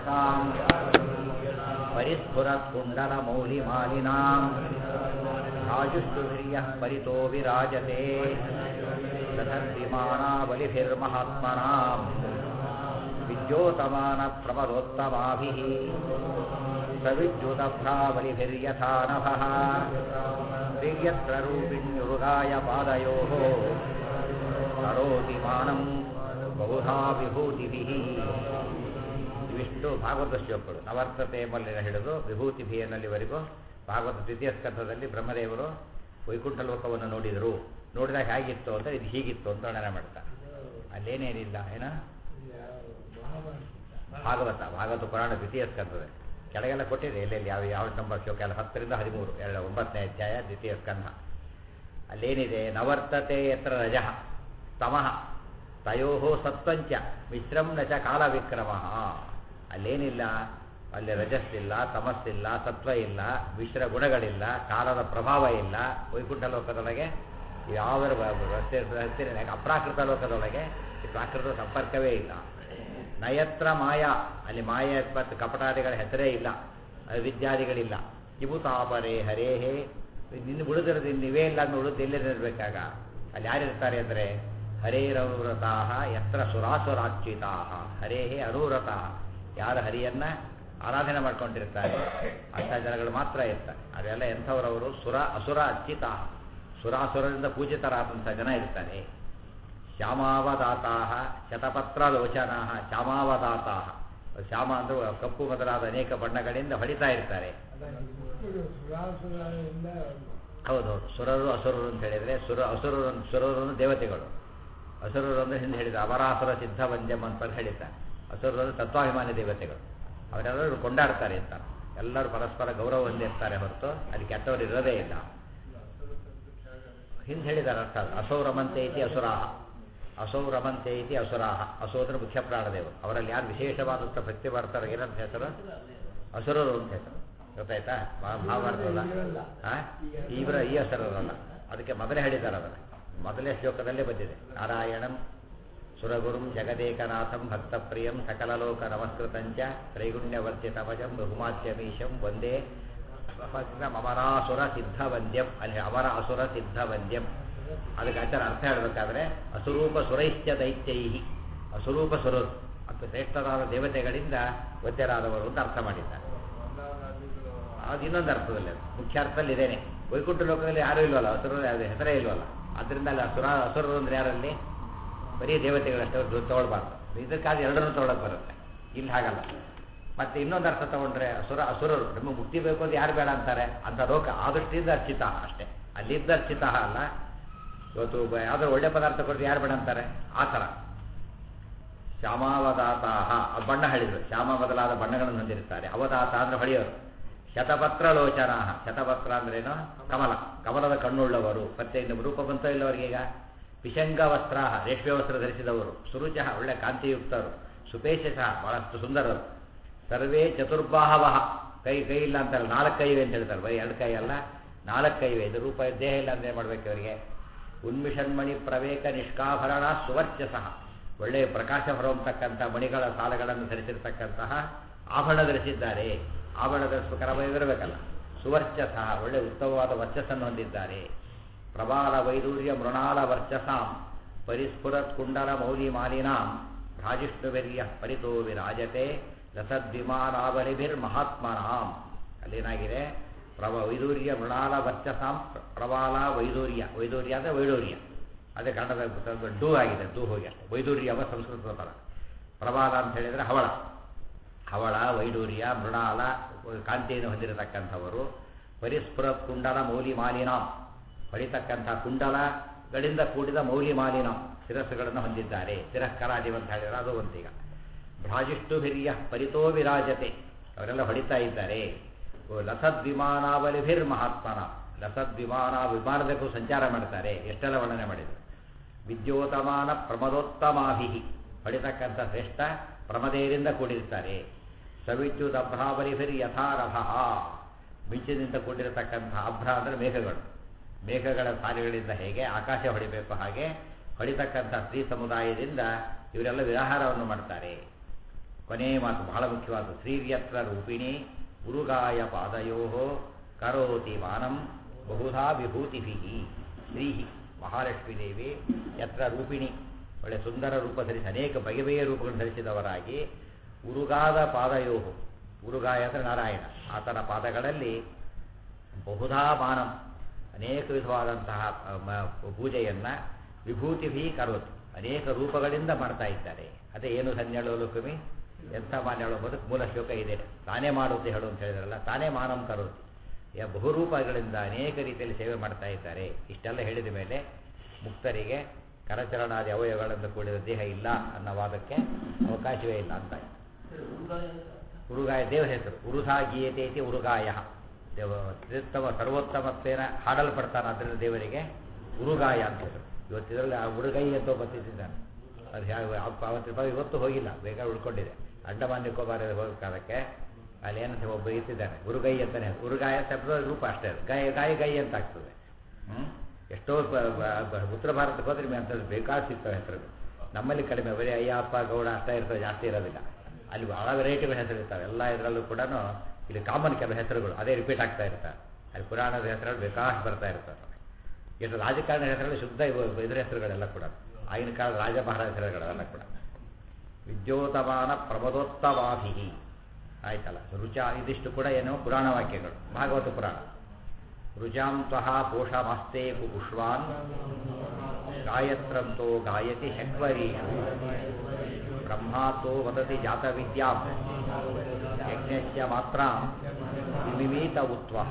यतां परिस्फुरत्कुण्डलमौलिमालिनां राजुष्टुभिर्यः परितो विराजते दधद्विमानाबलिभिर्महात्मनां विद्योतमानप्रमदोत्तमाभिः सविद्युतभ्राबलिभिर्यथा नभः दिव्यत्ररूपिण्युरुगाय पादयोः करोति मानं ಬಹುಧಾ ವಿಭೂತಿಭಿ ಇವಿಷ್ಟು ಭಾಗವತ ಶ್ಲೋಕಗಳು ನವರ್ತತೆ ಎಂಬಲ್ಲಿನ ಹಿಡಿದು ವಿಭೂತಿ ಭಿಯನ್ನಲ್ಲಿವರೆಗೂ ಭಾಗವತ ದ್ವಿತೀಯ ಸ್ಕಂಧದಲ್ಲಿ ಬ್ರಹ್ಮದೇವರು ವೈಕುಂಠ ಲೋಕವನ್ನು ನೋಡಿದರು ನೋಡಿದಾಗ ಹೇಗಿತ್ತು ಅಂತ ಇದು ಹೀಗಿತ್ತು ಅಂತ ವರ್ಣನೆ ಮಾಡ್ತಾರೆ ಅಲ್ಲೇನೇನಿಲ್ಲ ಏನ ಭಾಗವತ ಭಾಗವತ ಪುರಾಣ ದ್ವಿತೀಯ ಸ್ಕಂಧದಲ್ಲಿ ಕೆಳಗೆಲ್ಲ ಕೊಟ್ಟಿದೆ ಎಲ್ಲೆಲ್ಲಿ ಯಾವ ಯಾವ ನಂಬರ್ ಶ್ಲೋಕ ಎಲ್ಲ ಹತ್ತರಿಂದ ಹದಿಮೂರು ಎರಡು ಒಂಬತ್ತನೇ ಅಧ್ಯಾಯ ದ್ವಿತೀಯ ಸ್ಕಂಧ ಅಲ್ಲೇನಿದೆ ನವರ್ತತೆ ಯತ್ರ ರಜಃ ತಮಃ ತಯೋ ಸತ್ವಂಚ ಮಿಶ್ರಂ ನ ಚ ಕಾಲವಿಕ್ರಮ ಅಲ್ಲೇನಿಲ್ಲ ಅಲ್ಲಿ ರಜಸ್ಸಿಲ್ಲ ತಮಸ್ಸಿಲ್ಲ ಸತ್ವ ಇಲ್ಲ ಮಿಶ್ರ ಗುಣಗಳಿಲ್ಲ ಕಾಲದ ಪ್ರಭಾವ ಇಲ್ಲ ವೈಕುಂಠ ಲೋಕದೊಳಗೆ ಯಾವ ಅಪ್ರಾಕೃತ ಲೋಕದೊಳಗೆ ಈ ಪ್ರಾಕೃತ ಸಂಪರ್ಕವೇ ಇಲ್ಲ ನಯತ್ರ ಮಾಯಾ ಅಲ್ಲಿ ಮಾಯ ಮತ್ತು ಕಪಟಾದಿಗಳ ಹೆಸರೇ ಇಲ್ಲ ವಿದ್ಯಾದಿಗಳಿಲ್ಲ ಇವು ತಾಪರೇ ಹರೇ ಹೇ ನಿನ್ನ ಉಳಿದಿರೋದು ನೀವೇ ಇಲ್ಲ ಅಂತ ಉಳಿದು ಎಲ್ಲಿರಬೇಕಾಗ ಅಲ್ಲಿ ಯಾರಿರ್ತಾರೆ ಅಂದರೆ ಹರೇರನುವ್ರತಾ ಯತ್ರ ಸುರಾಸುರಾಚ್ಯುತಾ ಹರೇ ಅನುವ್ರತ ಯಾರು ಹರಿಯನ್ನ ಆರಾಧನೆ ಮಾಡ್ಕೊಂಡಿರ್ತಾರೆ ಅಂಥ ಜನಗಳು ಮಾತ್ರ ಇರ್ತಾರೆ ಅದೆಲ್ಲ ಎಂಥವರವರು ಸುರ ಅಸುರ ಅಚ್ಯುತ ಸುರಾಸುರರಿಂದ ಪೂಜಿತರಾದಂಥ ಜನ ಇರ್ತಾರೆ ಶ್ಯಾಮಾವದಾತಾ ಶತಪತ್ರಲೋಚನಾ ಶ್ಯಾಮಾವದಾತಾ ಶ್ಯಾಮ ಅಂದ್ರೆ ಕಪ್ಪು ಮೊದಲಾದ ಅನೇಕ ಬಣ್ಣಗಳಿಂದ ಹೊಡಿತಾ ಇರ್ತಾರೆ ಹೌದೌದು ಸುರರು ಅಸುರರು ಅಂತ ಹೇಳಿದ್ರೆ ಸುರ ಅಸುರರು ಸುರರು ದೇವತೆಗಳು ಅಸುರರು ಅಂದ್ರೆ ಹಿಂದೆ ಹೇಳಿದ ಅವರಾಸುರ ಸಿದ್ಧ ವಂದ್ಯಂ ಅಂತ ಹೇಳಿದ್ದಾರೆ ಅಸುರರು ಅಂದ್ರೆ ತತ್ವಾಭಿಮಾನಿ ದೇವತೆಗಳು ಅವರೆಲ್ಲರೂ ಕೊಂಡಾಡ್ತಾರೆ ಅಂತ ಎಲ್ಲರೂ ಪರಸ್ಪರ ಗೌರವ ಹೊಂದಿರ್ತಾರೆ ಹೊರತು ಅಲ್ಲಿ ಕೆಟ್ಟವರು ಇರೋದೇ ಇಲ್ಲ ಹಿಂದೆ ಹೇಳಿದ್ದಾರೆ ಅರ್ಥ ಅಸೌರಮಂತೆ ಇತಿ ಅಸುರಾಹ ಅಸೌರಮಂತೆ ಇತಿ ಅಸುರಾಹ ಅಸೋದ್ರ ಮುಖ್ಯ ಪ್ರಾಣದೇವರು ಅವರಲ್ಲಿ ಯಾರು ವಿಶೇಷವಾದಂಥ ಭಕ್ತಿ ಬರ್ತಾರೆ ಏನಂತ ಹೆಸರು ಅಸುರರು ಅಂತ ಹೆಸರು ಗೊತ್ತಾಯ್ತಾ ಮಹಾಭಾರತದ ತೀವ್ರ ಈ ಹೆಸರಲ್ಲ ಅದಕ್ಕೆ ಮೊದಲೇ ಹೇಳಿದ್ದಾರೆ ಅದನ್ನು ಮೊದಲೇ ಶ್ಲೋಕದಲ್ಲೇ ಬಂದಿದೆ ನಾರಾಯಣಂ ಸುರಗುರುಂ ಜಗದೇಕನಾಥಂ ಭಕ್ತಪ್ರಿಯಂ ಸಕಲಲೋಕ ನಮಸ್ಕೃತಂಚ ತ್ರೈಗುಣ್ಯವರ್ಜಿತಮಜಂ ಬಹುಮಾಚ್ಯಮೀಶಂ ಒಂದೇ ಅಮರಾಸುರ ಸಿದ್ಧ ವಂದ್ಯಂ ಅಲ್ಲಿ ಅಮರ ಅಸುರ ಸಿದ್ಧ ವಂದ್ಯಂ ಅದಕ್ಕೆ ಆಚಾರ ಅರ್ಥ ಹೇಳಬೇಕಾದ್ರೆ ಅಸುರೂಪ ಸುರೈಶ್ಚ ದೈತ್ಯೈಹಿ ಅಸುರೂಪ ಸುರರು ಮತ್ತು ಶ್ರೇಷ್ಠರಾದ ದೇವತೆಗಳಿಂದ ವದ್ಯರಾದವರು ಅಂತ ಅರ್ಥ ಮಾಡಿದ್ದಾರೆ ಅದು ಇನ್ನೊಂದು ಅರ್ಥದಲ್ಲಿ ಮುಖ್ಯ ಅರ್ಥದಲ್ಲಿ ಇದೇನೆ ವೈಕುಂಠ ಲೋಕದಲ್ಲಿ ಯಾರೂ ಇಲ್ವಲ್ಲ ಅಸುರರು ಹೆಸರೇ ಇಲ್ವಲ್ಲ ಅದರಿಂದ ಅಲ್ಲಿ ಅಸುರ ಅಸುರರು ಅಂದ್ರೆ ಯಾರಲ್ಲಿ ಬರೀ ದೇವತೆಗಳಷ್ಟು ತಗೊಳ್ಬಾರ್ದು ಇದಕ್ಕಾಗಿ ಎರಡನ್ನೂ ತಗೊಳಕ್ ಬರುತ್ತೆ ಇಲ್ಲಿ ಹಾಗಲ್ಲ ಮತ್ತೆ ಇನ್ನೊಂದು ಅರ್ಥ ತಗೊಂಡ್ರೆ ಅಸುರ ಅಸುರರು ನಮ್ಮ ಮುಕ್ತಿ ಬೇಕು ಅಂತ ಯಾರು ಬೇಡ ಅಂತಾರೆ ಅಂತ ಲೋಕ ಆ ದೃಷ್ಟಿಯಿಂದ ಅರ್ಚಿತ ಅಷ್ಟೇ ಅಲ್ಲಿದ್ದ ಅರ್ಚಿತ ಅಲ್ಲ ಇವತ್ತು ಯಾವ್ದಾದ್ರು ಒಳ್ಳೆ ಪದಾರ್ಥ ಕೊಟ್ಟರೆ ಯಾರು ಬೇಡ ಅಂತಾರೆ ಆ ಥರ ಶ್ಯಾಮಾವದಾತಾಹ ಬಣ್ಣ ಹೇಳಿದ್ರು ಶ್ಯಾಮ ಬದಲಾದ ಬಣ್ಣಗಳನ್ನು ಹೊಂದಿರ್ತಾರೆ ಅವದಾತ ಅಂದ್ರೆ ಹೊಳೆಯೋರು ಶತಪತ್ರ ಲೋಚನ ಶತಪತ್ರ ಅಂದ್ರೇನು ಕಮಲ ಕಮಲದ ಕಣ್ಣುಳ್ಳವರು ಮತ್ತೆ ಇನ್ನು ರೂಪ ಬಂತೋ ಇಲ್ಲವರಿಗೆ ಈಗ ಪಿಶಂಗ ವಸ್ತ್ರ ರೇಷ್ಮೆ ವಸ್ತ್ರ ಧರಿಸಿದವರು ಸುರುಚ ಒಳ್ಳೆ ಕಾಂತಿಯುಕ್ತರು ಸುಪೇಶಸ ಬಹಳಷ್ಟು ಸುಂದರರು ಸರ್ವೇ ಚತುರ್ಬಾಹವಹ ಕೈ ಕೈ ಇಲ್ಲ ಅಂತಾರೆ ನಾಲ್ಕು ಕೈವೆ ಅಂತ ಹೇಳ್ತಾರೆ ಬರೀ ಎರಡು ಕೈ ಅಲ್ಲ ನಾಲ್ಕು ಕೈವೆ ಇದು ರೂಪ ದೇಹ ಇಲ್ಲ ಅಂದ್ರೆ ಮಾಡ್ಬೇಕು ಇವರಿಗೆ ಉನ್ಮಿಷನ್ಮಣಿ ಪ್ರವೇಕ ನಿಷ್ಕಾಭರಣ ಸುವರ್ಚಸಃ ಒಳ್ಳೆಯ ಪ್ರಕಾಶ ಹೊರತಕ್ಕಂಥ ಮಣಿಗಳ ಸಾಲಗಳನ್ನು ಧರಿಸಿರ್ತಕ್ಕಂತಹ ಆಭರಣ ಧರಿಸಿದ್ದಾರೆ ಆಭರಣ ಧರಿಸಬೇಕಲ್ಲ ಸುವರ್ಚಸ ಒಳ್ಳೆ ಉತ್ತಮವಾದ ವರ್ಚಸ್ಸನ್ನು ಹೊಂದಿದ್ದಾರೆ ಪ್ರಬಾಲ ವೈದೂರ್ಯ ಮೃಣಾಲ ವರ್ಚಸಾಂ ಪರಿಸ್ಫುರತ್ ಕುಂಡಲ ಮೌಲಿ ಮಾಲಿನಾಂ ರಾಜಿಷ್ಣುವೆರ್ಯ ಪರಿತೋ ವಿರಾಜತೆ ರಸದ್ವಿಮಾನಾವಲಿಭಿರ್ ಮಹಾತ್ಮನಾಂ ಅಲ್ಲೇನಾಗಿದೆ ಪ್ರಭ ವೈದೂರ್ಯ ಮೃಣಾಲ ವರ್ಚಸಾಂ ಪ್ರಬಾಲ ವೈದೂರ್ಯ ವೈದೂರ್ಯ ಅಂದರೆ ವೈಡೂರ್ಯ ಅದೇ ಕನ್ನಡದ ಡೂ ಆಗಿದೆ ಡೂ ಹೋಗಿ ಅಷ್ಟೇ ವೈದೂರ್ಯವ ಸಂಸ್ಕೃತ ಪದ ಪ್ರಬಾಲ ಅಂತ ಹೇಳಿದರೆ ಹವಳ ಹವಳ ವೈಡೂರ್ಯ ಮೃಣಾಲ ಕಾಂತಿಯನ್ನು ಹೊಂದಿರತಕ್ಕಂಥವರು ಪರಿಸ್ಫುರ ಕುಂಡಲ ಮೌಲಿ ಮಾಲಿನಾಂ ಹೊಡಿತಕ್ಕಂಥ ಕುಂಡಲಗಳಿಂದ ಕೂಡಿದ ಮೌಲಿ ಮಾಲಿನಾಂ ಶಿರಸ್ಸುಗಳನ್ನು ಹೊಂದಿದ್ದಾರೆ ಶಿರಸ್ಕರಾದಿ ಅಂತ ಹೇಳಿದ್ರೆ ಅದು ಒಂದೀಗ ಭ್ರಾಜಿಷ್ಟುಭಿರ್ಯ ಪರಿತೋ ವಿರಾಜತೆ ಅವರೆಲ್ಲ ಹೊಡಿತಾ ಇದ್ದಾರೆ ಲಸದ್ವಿಮಾನಾವಲಿಭಿರ್ ಮಹಾತ್ಮನ ಲಸದ್ವಿಮಾನ ವಿಮಾನದಕ್ಕೂ ಸಂಚಾರ ಮಾಡ್ತಾರೆ ಎಷ್ಟೆಲ್ಲ ವರ್ಣನೆ ಮಾಡಿದರು ವಿದ್ಯೋತಮಾನ ಪ್ರಮದೋತ್ತಮಾಭಿ ಹೊಡಿತಕ್ಕಂಥ ಶ್ರೇಷ್ಠ ಪ್ರಮದೇರಿಂದ ಕೂಡಿರ್ತಾರೆ ಸವಿದ್ಯುತ್ ಅಭ್ರಾಬಲಿಭಿರ್ ಯಥಾರಭ ಮಿಂಚಿನಿಂದ ಕೂಡಿರತಕ್ಕಂಥ ಅಭ್ರ ಅಂದರೆ ಮೇಘಗಳು ಮೇಘಗಳ ಸಾಲಿಗಳಿಂದ ಹೇಗೆ ಆಕಾಶ ಹೊಡಿಬೇಕು ಹಾಗೆ ಹೊಡಿತಕ್ಕಂಥ ಸ್ತ್ರೀ ಸಮುದಾಯದಿಂದ ಇವರೆಲ್ಲ ವಿಹಾರವನ್ನು ಮಾಡ್ತಾರೆ ಕೊನೆಯ ಮಾತು ಬಹಳ ಮುಖ್ಯವಾದ ಶ್ರೀರ್ಯತ್ರ ರೂಪಿಣಿ ಉರುಗಾಯ ಪಾದಯೋ ಕರೋತಿ ಮಾನಂ ಬಹುಧಾ ವಿಭೂತಿಭಿ ಶ್ರೀ ಮಹಾಲಕ್ಷ್ಮೀ ದೇವಿ ಯತ್ರ ರೂಪಿಣಿ ಒಳ್ಳೆ ಸುಂದರ ರೂಪ ಧರಿಸಿ ಅನೇಕ ಬಗೆ ಬಗೆಯ ರೂಪಗಳನ್ನು ಧರಿಸಿದವರಾಗಿ ಉರುಗಾದ ಪಾದಯೋ ಉರುಗಾಯ ಅಂದರೆ ನಾರಾಯಣ ಆತನ ಪಾದಗಳಲ್ಲಿ ಬಹುಧಾ ಮಾನಂ ಅನೇಕ ವಿಧವಾದಂತಹ ಮ- ಪೂಜೆಯನ್ನು ವಿಭೂತಿಭಿ ಕರೋತಿ ಅನೇಕ ರೂಪಗಳಿಂದ ಮಾಡ್ತಾ ಇದ್ದಾರೆ ಅದೇ ಏನು ಧನ್ಯಳು ಲುಕುಮಿ ಎಂಥ ಮಾನ್ಯಳು ಬದುಕು ಮೂಲ ಶ್ಲೋಕ ಇದೆ ತಾನೇ ಮಾಡುತ್ತೆ ಹೇಳು ಅಂತ ಹೇಳಿದ್ರಲ್ಲ ತಾನೇ ಮಾನಂ ಕರೋತಿ ಯ- ಬಹುರೂಪಗಳಿಂದ ಅನೇಕ ರೀತಿಯಲ್ಲಿ ಸೇವೆ ಮಾಡ್ತಾ ಇದ್ದಾರೆ ಇಷ್ಟೆಲ್ಲ ಹೇಳಿದ ಮೇಲೆ ಮುಕ್ತರಿಗೆ ಕರಚರಣಾದಿ ಅವಯವಗಳಿಂದ ಕೂಡಿದ ದೇಹ ಇಲ್ಲ ಅನ್ನೋ ವಾದಕ್ಕೆ ಅವಕಾಶವೇ ಇಲ್ಲ ಅಂತ ಉರುಗಾಯ ದೇವರ ಹೆಸರು ಉರುಧಾ ಗೀಯತೆ ಇತಿ ಉರುಗಾಯ ದೇವ ತ್ರಿತ್ತಮ ಸರ್ವೋತ್ತಮತ್ವೇನ ಹಾಡಲ್ಪಡ್ತಾನೆ ಅದರಿಂದ ದೇವರಿಗೆ ಉರುಗಾಯ ಅಂತ ಹೆಸರು ಇವತ್ತಿದ್ರಲ್ಲಿ ಆ ಉರುಗೈ ಅಂತ ಬರ್ತಿದ್ದಾನೆ ಅದು ಯಾವ ಅವತ್ತಿನ ರೂಪಾಯಿ ಇವತ್ತು ಹೋಗಿಲ್ಲ ಬೇಕಾದ್ರೆ ಉಳ್ಕೊಂಡಿದೆ ಅಂಡಮಾನ್ ನಿಕೋಬಾರ್ ಹೋಗಬೇಕಾದಕ್ಕೆ ಅಲ್ಲಿ ಏನಂತ ಒಬ್ಬ ಇರ್ತಿದ್ದಾನೆ ಉರುಗೈ ಅಂತಾನೆ ಉರುಗಾಯ ಶಬ್ದ ರೂಪ ಅಷ್ಟೇ ಅದು. ಗಾಯ ಗಾಯ ಗೈ ಅಂತ ಆಗ್ತದೆ ಹ್ಮ್? ಎಷ್ಟೋ ಬ- ಬ- ಬ- ಉತ್ತರ ಭಾರತಕ್ಕೆ ಹೋದ್ರೆ ನಿಮಗೆ ಅಂಥದ್ದು ಬೇಕಾದ ಸಿಗ್ತವೆ ಹೆಸರುಗಳು ನಮ್ಮಲ್ಲಿ ಕಡಿಮೆ ಬರೀ ಅಯ್ಯಪ್ಪ ಗೌಡ ಅಷ್ಟೇ ಇರ್ತವೆ ಜಾಸ್ತಿ ಇರೋದಿಲ್ಲ ಅಲ್ಲಿ ಭಾಳ ವೆರೈಟಿಗಳ ಹೆಸರು ಇರ್ತಾವೆ ಎಲ್ಲ ಇದರಲ್ಲೂ ಕೂಡ ಇಲ್ಲಿ ಕಾಮನ್ ಕೆಲವು ಹೆಸರುಗಳು ಅದೇ ರಿಪೀಟ್ ಆಗ್ತಾ ಇರ್ತಾರೆ ಅಲ್ಲಿ ಪುರಾಣದ ಹೆಸರುಗಳು ಬೇಕಾಷ್ಟು ಬರ್ತಾ ಇರ್ತವೆ ಎಷ್ಟು ರಾಜಕಾರಣ ಹೆಸರುಗಳು ಶುದ್ಧ ಇವು- ಇದ್ರ ಹೆಸರುಗಳೆಲ್ಲ ಕೂಡ ಆಗಿನ ಕಾಲದ ರಾಜ ಮಹಾರಾಜ ಹೆಸರುಗಳೆಲ್ಲ ಕೂಡ ವಿದ್ಯೋತಮಾನ ಪ್ರಮದೋತ್ತಮಾಭಿ ಆಯ್ತಲ್ಲ ರುಚ ಇದಿಷ್ಟು ಕೂಡ ಏನು ಪುರಾಣ ವಾಕ್ಯಗಳು ಭಾಗವತ ಪುರಾಣ ರುಚಾಂ ತ್ವಹ ಪೋಷಮಾಸ್ತೆ ಪುಷ್ವಾನ್ ಗಾಯತ್ರಂತೋ ಗಾಯತಿ ಶಕ್ವರೀಷು ಬ್ರಹ್ಮಾತೋ ವದತಿ ಜಾತವಿದ್ಯಾಂ ಯಜ್ಞಸ್ಯ ಮಾತ್ರ ವಿಮಿಮೀತ ಉತ್ವಹ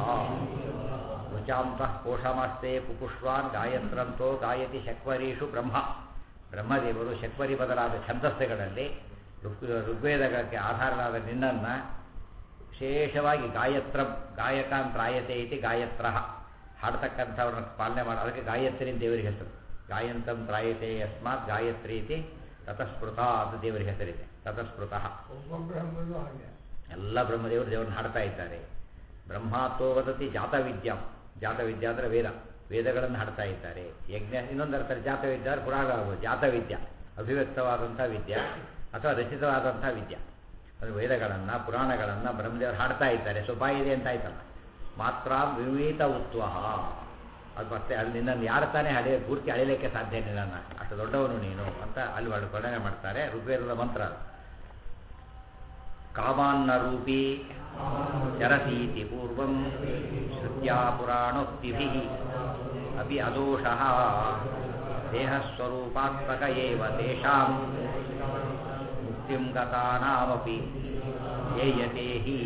ರುಚಾಂ ತ್ವಃ ಪೋಷಮಾಸ್ತೆ ಪುಷ್ವಾನ್ ಗಾಯತ್ರಂತೋ ಗಾಯತಿ ಶಕ್ವರೀಷು ಬ್ರಹ್ಮ ಬ್ರಹ್ಮದೇವರು ಶಕ್ವರಿ ಬದಲಾದ ಛಂದಸ್ಸುಗಳಲ್ಲಿ ಋಗ್ ಋಗ್ವೇದಗಳಿಗೆ ಆಧಾರವಾದ ನಿನ್ನನ್ನು ವಿಶೇಷವಾಗಿ ಗಾಯತ್ರ ಗಾಯಕಾಂತ್ರಾಯತೆ ಇತಿ ಗಾಯತ್ರ ಹಾಡ್ತಕ್ಕಂಥವ್ರನ್ನ ಪಾಲನೆ ಮಾಡಿ ಅದಕ್ಕೆ ಗಾಯತ್ರಿ ಅಂತ ದೇವರಿಗೆ ಹೆಸರು ಗಾಯಂತಂ ತ್ರಾಯತೆ ಯಸ್ಮಾತ್ ಗಾಯತ್ರಿ ಇತಿ ತತಸ್ಪೃತ ಅಂತ ದೇವರಿಗೆ ಹೆಸರಿದೆ ತತಸ್ಪೃತಃ ಒಬ್ಬ ಬ್ರಹ್ಮನು ಹಾಗೆ ಎಲ್ಲ ಬ್ರಹ್ಮದೇವರು ದೇವರನ್ನ ಹಾಡ್ತಾ ಇದ್ದಾರೆ ಬ್ರಹ್ಮಾತ್ವ ವದತಿ ಜಾತವಿದ್ಯಾಂ ಜಾತವಿದ್ಯಾ ಅಂದರೆ ವೇದ ವೇದಗಳನ್ನು ಹಾಡ್ತಾ ಇದ್ದಾರೆ ಯಜ್ಞ ಇನ್ನೊಂದು ಅರ್ಥ ಜಾತವಿದ್ಯಾ ಅಂದ್ರೆ ಪುರಾಣ ಆಗ್ಬೋದು ಜಾತವಿದ್ಯಾ ಅಭಿವ್ಯಕ್ತವಾದಂಥ ವಿದ್ಯೆ ಅಥವಾ ರಚಿತವಾದಂಥ ವಿದ್ಯೆ ಅದು ವೇದಗಳನ್ನು ಪುರಾಣಗಳನ್ನು ಬ್ರಹ್ಮದೇವರು ಹಾಡ್ತಾ ಇದ್ದಾರೆ ಸ್ವಭಾ ಇದೆ ಅಂತ ಆಯ್ತಲ್ಲ ಮಾತ್ರ ವಿವಿಧ ಉತ್ವಹ ಅದು ಮತ್ತೆ ಅಲ್ಲಿ ನಿನ್ನನ್ನು ಯಾರು ತಾನೇ ಹಳೆ ಪೂರ್ತಿ ಅಳಿಲಿಕ್ಕೆ ಸಾಧ್ಯ ನಿನ್ನನ್ನು ಅಷ್ಟು ದೊಡ್ಡವನು ನೀನು ಅಂತ ಅಲ್ಲಿ వాళ్ళు ವರ್ಣನೆ ಮಾಡ್ತಾರೆ ಋಗ್ವೇದದ ಮಂತ್ರ ಅದು. ಕಾಮಾನ್ನರೂಪಿ ಚರತೀತಿ ಪೂರ್ವಂ ಶ್ರುತ್ಯಾ ಪುರಾಣೋಕ್ತಿಭಿಃ ಅಪಿ ಅದೋಷಃ ದೇಹಸ್ವರೂಪಾತ್ಮಕ ಏವ ತೇಷಾಂ ಮುಕ್ತಿಂ ಗತಾನಾಮಪಿ ಯೇಯತೆ ಹಿ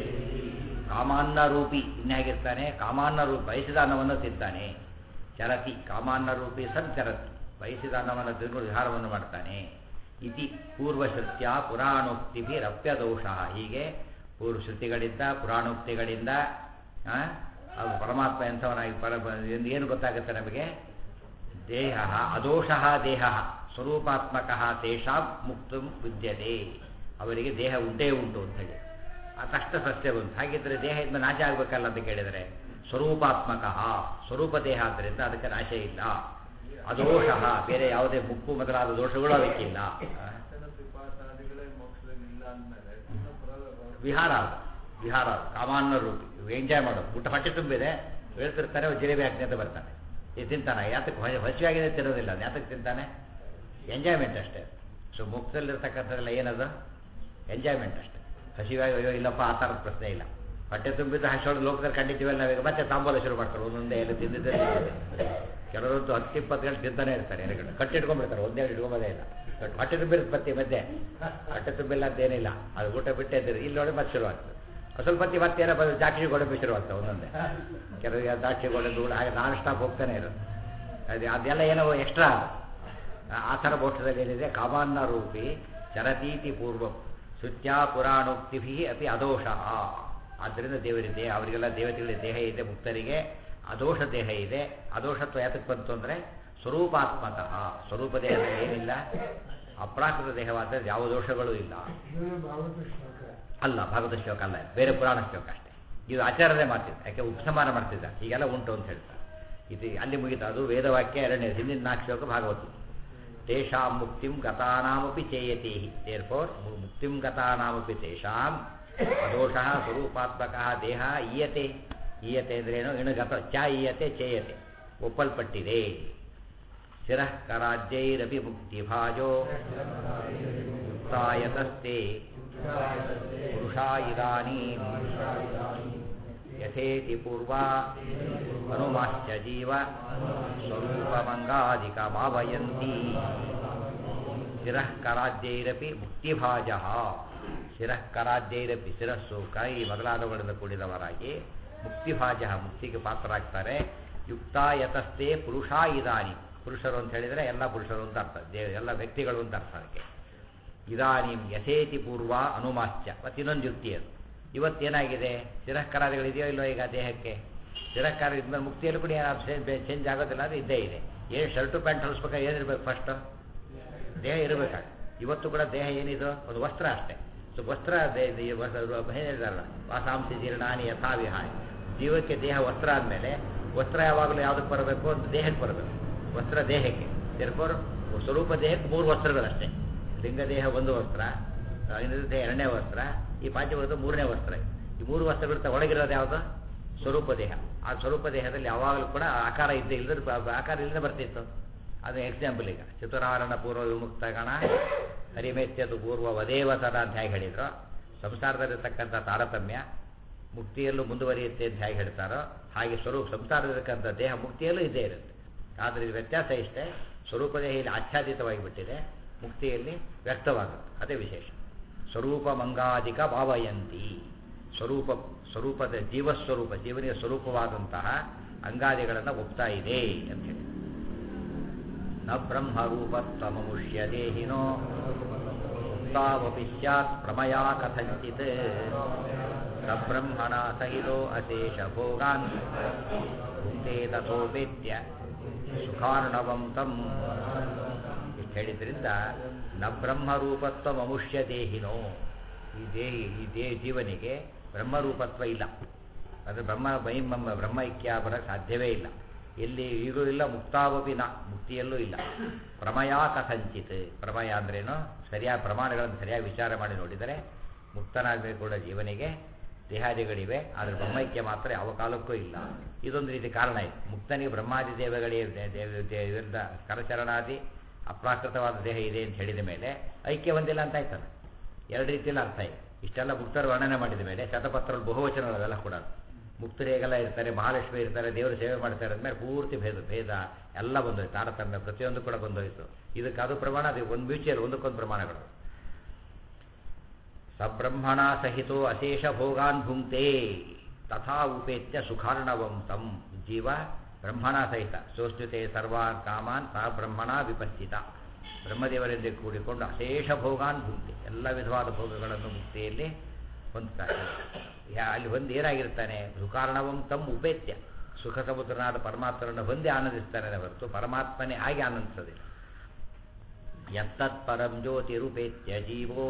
ಕಾಮಾನ್ನರೂಪಿ ಇನ್ಯಾಗಿರ್ತಾನೆ ಕಾಮಾನ್ನರೂಪಿ ಬಯಸಿದ ಅನ್ನವನ್ನು ತಿಂತಾನೆ ಚರತಿ ಕಾಮಾನ್ನರೂಪಿ ಸನ್ ಚರತಿ ಬಯಸಿದ ಅನ್ನವನ್ನು ತಿಂದು ವಿಹಾರವನ್ನು ಮಾಡ್ತಾನೆ ಇತಿ ಪೂರ್ವಶ್ರುತ್ಯ ಪುರಾಣೋಕ್ತಿಭಿರಪ್ಯದೋಷ ಹೀಗೆ ಪೂರ್ವ ಶ್ರುತಿಗಳಿಂದ ಪುರಾಣೋಕ್ತಿಗಳಿಂದ ಆ, ಅದು ಪರಮಾತ್ಮ ಎಂಥವನಾಗಿ ಪರ ಎಂದು ಏನು ಗೊತ್ತಾಗುತ್ತೆ ನಮಗೆ ದೇಹ ಅದೋಷಃ ದೇಹ ಸ್ವರೂಪಾತ್ಮಕ ತೇಷಾಂ ಮುಕ್ತು ವಿದ್ಯತೆ ಅವರಿಗೆ ದೇಹ ಉಂಟೇ ಉಂಟು ಅಂತ ಹೇಳಿ ಆ ಕಷ್ಟ ಸಸ್ಯ ಬಂತು ಹಾಗಿದ್ರೆ ದೇಹ ಇದ್ದ ನಾಶ ಆಗಬೇಕಲ್ಲ ಅಂತ ಕೇಳಿದರೆ ಸ್ವರೂಪಾತ್ಮಕ ಸ್ವರೂಪ ದೇಹ ಆದ್ದರಿಂದ ಅದಕ್ಕೆ ನಾಶ ಇಲ್ಲ ಅದೋಷಃ ಬೇರೆ ಯಾವುದೇ ಮುಪ್ಪು ಮೊದಲಾದ ದೋಷಗಳು ಅದಕ್ಕಿಲ್ಲ ಆ, ಪಿಪಾಸಾದಿಗಳೇ ಮೋಕ್ಷದಲ್ಲಿ ಇಲ್ಲ ಅಂದ್ಮೇಲೆ ಇನ್ನು ಪುರಾಣ- ವಿಹಾರ ಅದು ವಿಹಾರ ಅದು ಕಾಮಾನ್ನ ರೂಪಿ ಎಂಜಾಯ್ ಮಾಡೋದು ಊಟ ಹೊಟ್ಟೆ ತುಂಬಿದೆ ಹೇಳ್ತಿರ್ತಾರೆ ಅವ್ರು ಜಿಲೇಬಿ ಹಾಕ್ತೀನಿ ಅಂತ ಬರ್ತಾನೆ ಇದು ತಿಂತಾನೆ ಯಾತಕ್ಕೆ ಹಸಿ- ಹಸಿವಾಗಿದೆ ತಿನ್ನೋದಿಲ್ಲ ಅದು ಯಾತಕ್ಕೆ ತಿಂತಾನೆ ಎಂಜಾಯ್ಮೆಂಟ್ ಅಷ್ಟೇ ಸೊ ಮುಕ್ತದಲ್ಲಿರ್ತಕ್ಕಂಥದ್ದೆಲ್ಲ ಏನದು ಎಂಜಾಯ್ಮೆಂಟ್ ಅಷ್ಟೇ ಹಸಿವಾಗಿ ಅಯ್ಯೋ ಇಲ್ಲಪ್ಪ ಆ ಥರದ ಪ್ರಶ್ನೆ ಇಲ್ಲ ಹೊಟ್ಟೆ ತುಂಬಿದ್ದು ಹಸಿವಾದ ಲೋಕದಲ್ಲಿ ಕಂಡಿದ್ದೀವಲ್ಲ ನಾವೀಗ ಮತ್ತೆ ತಾಂಬೂಲ ಶುರು ಮಾಡ್ತಾರೆ ಒಂದೊಂದೇ ಎಲ್ಲ ತಿಂದಿದ್ದೇ ಕೆಲವರಂತೂ ಹತ್ತು ಇಪ್ಪತ್ತು ಗಂಟೆ ತಿಂತಾನೆ ಇರ್ತಾರೆ ಎರಡು ಕಟ್ಟಿ ಇಟ್ಕೊಂಡ್ಬಿಡ್ತಾರೆ ಒಂದೇ ಇಟ್ಕೊಂಬೋದೇ ಇಲ್ಲ ಬಟ್ ಹೊಟ್ಟೆ ತುಂಬಿರುತ್ತೆ ಮತ್ತೆ ಮಧ್ಯೆ ಹೊಟ್ಟೆ ತುಂಬಿಲ್ಲ ಅಂತ ಏನಿಲ್ಲ ಅದು ಊಟ ಬಿಟ್ಟೆ ಇದ್ದೀರಿ ಇಲ್ಲಿ ನೋಡಿ ಮತ್ತೆ ಶುರು ಆಗ್ತದೆ ಒಂದ್ ಸ್ವಲ್ಪ ಹೊತ್ತಿಗೆ ಮತ್ತೆ ಏನೋ ಬಂದು ದ್ರಾಕ್ಷಿ ಗೋಡಂಬಿ ಶುರು ಆಗ್ತವೆ ಒಂದೊಂದೇ ಕೆಲವರಿಗೆ ದ್ರಾಕ್ಷಿ ಗೋಡಂಬಿ ಕೂಡ ಹಾಗೆ ನಾನ್ ಸ್ಟಾಪ್ ಹೋಗ್ತಾನೆ ಇರೋದು ಅದು ಅದೆಲ್ಲ ಏನೋ ಎಕ್ಸ್ಟ್ರಾ ಆ ಥರ ಮೋಕ್ಷದಲ್ಲಿ ಏನಿದೆ ಕಾಮಾನ್ನ ರೂಪಿ ಚರತೀತಿ ಪೂರ್ವ ಶ್ರುತ್ಯಾ ಪುರಾಣೋಕ್ತಿಭಿ ಅತಿ ಅದೋಷ ಆದ್ದರಿಂದ ದೇವರಿದೆ ಅವರಿಗೆಲ್ಲ ದೇವತೆಗಳಿಗೆ ದೇಹ ಇದೆ ಮುಕ್ತರಿಗೆ ಅದೋಷ ದೇಹ ಇದೆ ಅದೋಷತ್ವ ಯಾತಕ್ಕೆ ಬಂತು ಅಂದರೆ ಸ್ವರೂಪಾತ್ಮಕ ಸ್ವರೂಪ ದೇಹದಲ್ಲಿ ಏನಿಲ್ಲ ಅಪ್ರಾಕೃತ ದೇಹವಾದ ಯಾವ ದೋಷಗಳೂ ಇಲ್ಲ ಇದು ಭಾಗವತ ಶ್ಲೋಕ ಅಲ್ಲ ಭಾಗವತ ಶ್ಲೋಕ ಅಲ್ಲ ಬೇರೆ ಪುರಾಣ ಶ್ಲೋಕ ಅಷ್ಟೇ ಇದು ಆಚಾರನೇ ಮಾಡ್ತಿದ್ದ ಯಾಕೆ ಉಪಸಂಹಾರ ಮಾಡ್ತಿದ್ದ ಹೀಗೆಲ್ಲ ಉಂಟು ಅಂತ ಹೇಳ್ತಾರೆ ಇದು ಅಲ್ಲಿ ಮುಗಿತು ಅದು ವೇದವಾಕ್ಯ ಎರಡನೇ ಹಿಂದಿನ ನಾಲ್ಕು ಶ್ಲೋಕ ಭಾಗವತ ತೇಷಾಂ ಮುಕ್ತಿಂ ಗತಾನಾಮಪಿ ಚೇಯತಿ ದೇರ್ಫೋರ್ ಮುಕ್ತಿಂ ಗತಾನಾಮಪಿ ತೇಷಾಂ ದೋಷಃ ಸ್ವರೂಪಾತ್ಮಕ ದೇಹ ಈಯತೆ ಈಯತೆ ಅಂದ್ರೇನು ಇಣಗತ ಚ ಈಯತೆ ಚೇಯತೆ ಒಪ್ಪಲ್ಪಟ್ಟಿದೆ ಶಿರಃ ಕರಾಜ್ಯೈರಪಿ ಮುಕ್ತಿಭಾಜೋ ಯುಕ್ತಾಯತಸ್ತೆ ಪುರುಷಾ ಇದಾನೀಂ ಯಥೇತಿ ಪೂರ್ವ ಹನುಮಾಶ್ಚ ಜೀವ ಸ್ವರೂಪಮಂಗಾಧಿಕ ಭಾವಯಂತಿ ಶಿರಃ ಕರಾಜ್ಯೈರಪಿ ಮುಕ್ತಿಭಾಜ ಶಿರಃ ಕರಾಜ್ಯೈರಪಿ ಶಿರಸ್ಸು ಕೈ ಮೊದಲಾದವುಗಳಿಂದ ಕೂಡಿದವರಾಗಿ ಮುಕ್ತಿಭಾಜ ಮುಕ್ತಿಗೆ ಪಾತ್ರರಾಗ್ತಾರೆ ಯುಕ್ತಾಯತಸ್ತೆ ಪುರುಷ ಇದಾನಿ ಪುರುಷರು ಅಂತ ಹೇಳಿದರೆ ಎಲ್ಲ ಪುರುಷರು ಅಂತ ಅರ್ಥ ದೇವ ಎಲ್ಲ ವ್ಯಕ್ತಿಗಳು ಅಂತ ಅರ್ಥ ಅದಕ್ಕೆ ಇದಾನೀಂ ಯಥೇತಿ ಪೂರ್ವ ಅನುಮಾಶ್ಚ ಮತ್ತು ಇನ್ನೊಂದು ಯುಕ್ತಿ ಅದು ಇವತ್ತೇನಾಗಿದೆ ಶಿರಃಕರಾದಿಗಳಿದೆಯೋ ಇಲ್ಲೋ ಈಗ ದೇಹಕ್ಕೆ ಶಿರಃಕಾರ ಇದ್ಮೇಲೆ ಮುಕ್ತಿಯಲ್ಲೂ ಕೂಡ ಏನಾದ್ರು ಚೇಂಜ್ ಆಗೋದಿಲ್ಲ ಅದು ಇದ್ದೇ ಇದೆ ಏನು ಶರ್ಟು ಪ್ಯಾಂಟ್ ಹೊಲಿಸ್ಬೇಕಾದ್ರೆ ಏನಿರ್ಬೇಕು ಫಸ್ಟು ದೇಹ ಇರಬೇಕಾಗ ಇವತ್ತು ಕೂಡ ದೇಹ ಏನಿದು ಒಂದು ವಸ್ತ್ರ ಅಷ್ಟೇ ಸೊ ವಸ್ತ್ರ ಹೇಳಿದಾರಲ್ಲ ವಾಸಾಂಸಿ ಜೀರ್ಣಾನಿ ಯಥಾ ವಿಹಾಯ ಜೀವಕ್ಕೆ ದೇಹ ವಸ್ತ್ರ ಆದಮೇಲೆ ವಸ್ತ್ರ ಯಾವಾಗಲೂ ಯಾವುದಕ್ಕೆ ಬರಬೇಕು ಅಂತ ದೇಹಕ್ಕೆ ಬರಬೇಕು ವಸ್ತ್ರ ದೇಹಕ್ಕೆ ತಿರ್ಕೋರು ಸ್ವರೂಪ ದೇಹಕ್ಕೆ ಮೂರು ವಸ್ತ್ರಗಳಷ್ಟೇ ಲಿಂಗ ದೇಹ ಒಂದು ವಸ್ತ್ರ ಇನ್ನೊಂದು ದೇಹ ಎರಡನೇ ವಸ್ತ್ರ ಈ ಪಾಂಚವರ್ಗ ಮೂರನೇ ವಸ್ತ್ರ ಈ ಮೂರು ವಸ್ತ್ರಗಳ ಒಳಗಿರೋದು ಯಾವುದು ಸ್ವರೂಪ ದೇಹ ಆ ಸ್ವರೂಪ ದೇಹದಲ್ಲಿ ಯಾವಾಗಲೂ ಕೂಡ ಆಕಾರ ಇದ್ದೇ ಇಲ್ಲದ ಆಕಾರ ಇಲ್ಲದೆ ಬರ್ತಿತ್ತು ಅದು ಎಕ್ಸಾಂಪಲ್ ಈಗ ಚತುರಾರಣ ಪೂರ್ವ ವಿಮುಕ್ತ ಗಣ ಹರಿಮೆತ್ಯದು ಪೂರ್ವ ವದೇವ ಸದ ಅಂತ ಹೇಗೆ ಹೇಳಿದ್ರು ಸಂಸಾರದಲ್ಲಿರ್ತಕ್ಕಂಥ ತಾರತಮ್ಯ ಮುಕ್ತಿಯಲ್ಲೂ ಮುಂದುವರಿಯುತ್ತೆ ಅಂತ ಹೇಗೆ ಹೇಳ್ತಾರೋ ಹಾಗೆ ಸ್ವರೂಪ ಸಂಸಾರದಲ್ಲಿರ್ತಕ್ಕಂಥ ದೇಹ ಮುಕ್ತಿಯಲ್ಲೂ ಇದ್ದೇ ಇರುತ್ತೆ ಆದರೆ ಇದು ವ್ಯತ್ಯಾಸ ಇಷ್ಟೇ ಸ್ವರೂಪ ದೇಹ ಇಲ್ಲಿ ಆಚ್ಛಾದಿತವಾಗಿ ಬಿಟ್ಟಿದೆ ಮುಕ್ತಿಯಲ್ಲಿ ವ್ಯಕ್ತವಾಗುತ್ತೆ ಅದೇ ವಿಶೇಷ ಸ್ವರೂಪ ಮಂಗಾಧಿಕ ಭಾವಯಂತಿ ಸ್ವರೂಪ ಸ್ವರೂಪದ ಜೀವಸ್ವರೂಪ ಜೀವನಿಗೆ ಸ್ವರೂಪವಾದಂತಹ ಅಂಗಾದಿಗಳನ್ನು ಒಪ್ತಾ ಇದೆ ಅಂತ ಹೇಳಿ ನ ಬ್ರಹ್ಮರೂಪತ್ವಮುಷ್ಯ ದೇಹಿನೋ ಉಕ್ತಾವಪಿ ಸ್ಯಾತ್ ಪ್ರಮಯಾ ಕಥಂಚಿತ್ ನ ಬ್ರಹ್ಮಣ ಸಹಿತೋ ಅಶೇಷ ಭೋಗಾನ್ ಭುಂಕ್ತೆ ತಥೋಪೇತ್ಯ ಸುಖಾರ್ಣವಂ ತಂ ಇಷ್ಟು ಹೇಳಿದ್ರಿಂದ ನ ಬ್ರಹ್ಮರೂಪತ್ವ ಮನುಷ್ಯ ದೇಹಿನೋ ಈ ದೇಹಿ ಈ ದೇ ಜೀವನಿಗೆ ಬ್ರಹ್ಮರೂಪತ್ವ ಇಲ್ಲ ಅದು ಬ್ರಹ್ಮ ಬೈಂಬ ಬ್ರಹ್ಮೈಕ್ಯ ಬರಕ್ಕೆ ಸಾಧ್ಯವೇ ಇಲ್ಲ ಎಲ್ಲಿ ಈಗೂ ಇಲ್ಲ ಮುಕ್ತಾವಪಿ ನ ಮುಕ್ತಿಯಲ್ಲೂ ಇಲ್ಲ ಪ್ರಮಯ ಕಥಂಚಿತ್ ಪ್ರಮಯ ಅಂದ್ರೇನು ಸರಿಯಾದ ಪ್ರಮಾಣಗಳನ್ನು ಸರಿಯಾಗಿ ವಿಚಾರ ಮಾಡಿ ನೋಡಿದರೆ ಮುಕ್ತನಾಗಬೇಕು ಕೂಡ ಜೀವನಿಗೆ ದೇಹಾದಿಗಳಿವೆ ಆದರೆ ಬ್ರಹ್ಮೈಕ್ಯ ಮಾತ್ರ ಯಾವ ಕಾಲಕ್ಕೂ ಇಲ್ಲ ಇದೊಂದು ರೀತಿ ಕಾರಣ ಇದೆ ಮುಕ್ತನಿಗೆ ಬ್ರಹ್ಮಾದಿ ದೇವಗಳಿಗೆ ವಿರುದ್ಧ ಕರಚರಣಾದಿ ಅಪ್ರಾಕೃತವಾದ ದೇಹ ಇದೆ ಅಂತ ಹೇಳಿದ ಮೇಲೆ ಐಕ್ಯ ಒಂದಿಲ್ಲ ಅಂತ ಆಯ್ತದೆ ಎರಡು ರೀತಿಯಲ್ಲಿ ಅರ್ಥ ಇದೆ ಇಷ್ಟೆಲ್ಲ ಮುಕ್ತರು ವರ್ಣನೆ ಮಾಡಿದ ಮೇಲೆ ಶತಪತ್ರ ಬಹುವಚನಗಳು ಅವೆಲ್ಲ ಕೂಡ ಮುಕ್ತರು ಹೇಗೆಲ್ಲ ಇರ್ತಾರೆ ಮಹಾಲಕ್ಷ್ಮಿ ಇರ್ತಾರೆ ದೇವರು ಸೇವೆ ಮಾಡ್ತಾರೆ ಅಂದಮೇಲೆ ಪೂರ್ತಿ ಭೇದ ಭೇದ ಎಲ್ಲ ಬಂದೋಯ್ತು ತಾರತಮ್ಯ ಪ್ರತಿಯೊಂದು ಕೂಡ ಬಂದೋಯ್ತು ಇದಕ್ಕೆ ಅದು ಪ್ರಮಾಣ ಅದು ಒಂದು ಮ್ಯೂಚುವಲ್ ಒಂದಕ್ಕೊಂದು ಪ್ರಮಾಣಗಳು ಸಬ್ರಹ್ಮಣ ಸಹಿತೋ ಅಶೇಷ ಭೋಗಾನ್ ಭುಂಕ್ತೆ ತಥಾ ಉಪೇತ್ಯ ಸುಖಾರ್ಣವಂ ತಂ ಜೀವ ಬ್ರಹ್ಮಣ ಸಹಿತ ಸೋಷ್ಣುತೆ ಸರ್ವಾನ್ ಕಾಮಾನ್ ಸಹ ಬ್ರಹ್ಮಣ ವಿಪಸ್ಥಿತ ಬ್ರಹ್ಮದೇವರಿಂದ ಕೂಡಿಕೊಂಡು ಅಶೇಷ ಭೋಗಾನ್ ಭುಕ್ತಿ ಎಲ್ಲ ವಿಧವಾದ ಭೋಗಗಳನ್ನು ಮುಕ್ತಿಯಲ್ಲಿ ಹೊಂದ್ತಾನೆ ಅಲ್ಲಿ ಹೊಂದಿ ಏನಾಗಿರ್ತಾನೆ ಸುಕಾರಣವಂ ತಮ್ಮ ಉಪೇತ್ಯ ಸುಖ ಸಮುದ್ರನಾದ ಪರಮಾತ್ಮರನ್ನು ಹೊಂದಿ ಆನಂದಿಸ್ತಾನೆ ಹೊರತು ಪರಮಾತ್ಮನೇ ಆಗಿ ಆನಂದಿಸೋದಿಲ್ಲ ಯತ್ತತ್ಪರಂ ಜ್ಯೋತಿರುಪೇತ್ಯ ಜೀವೋ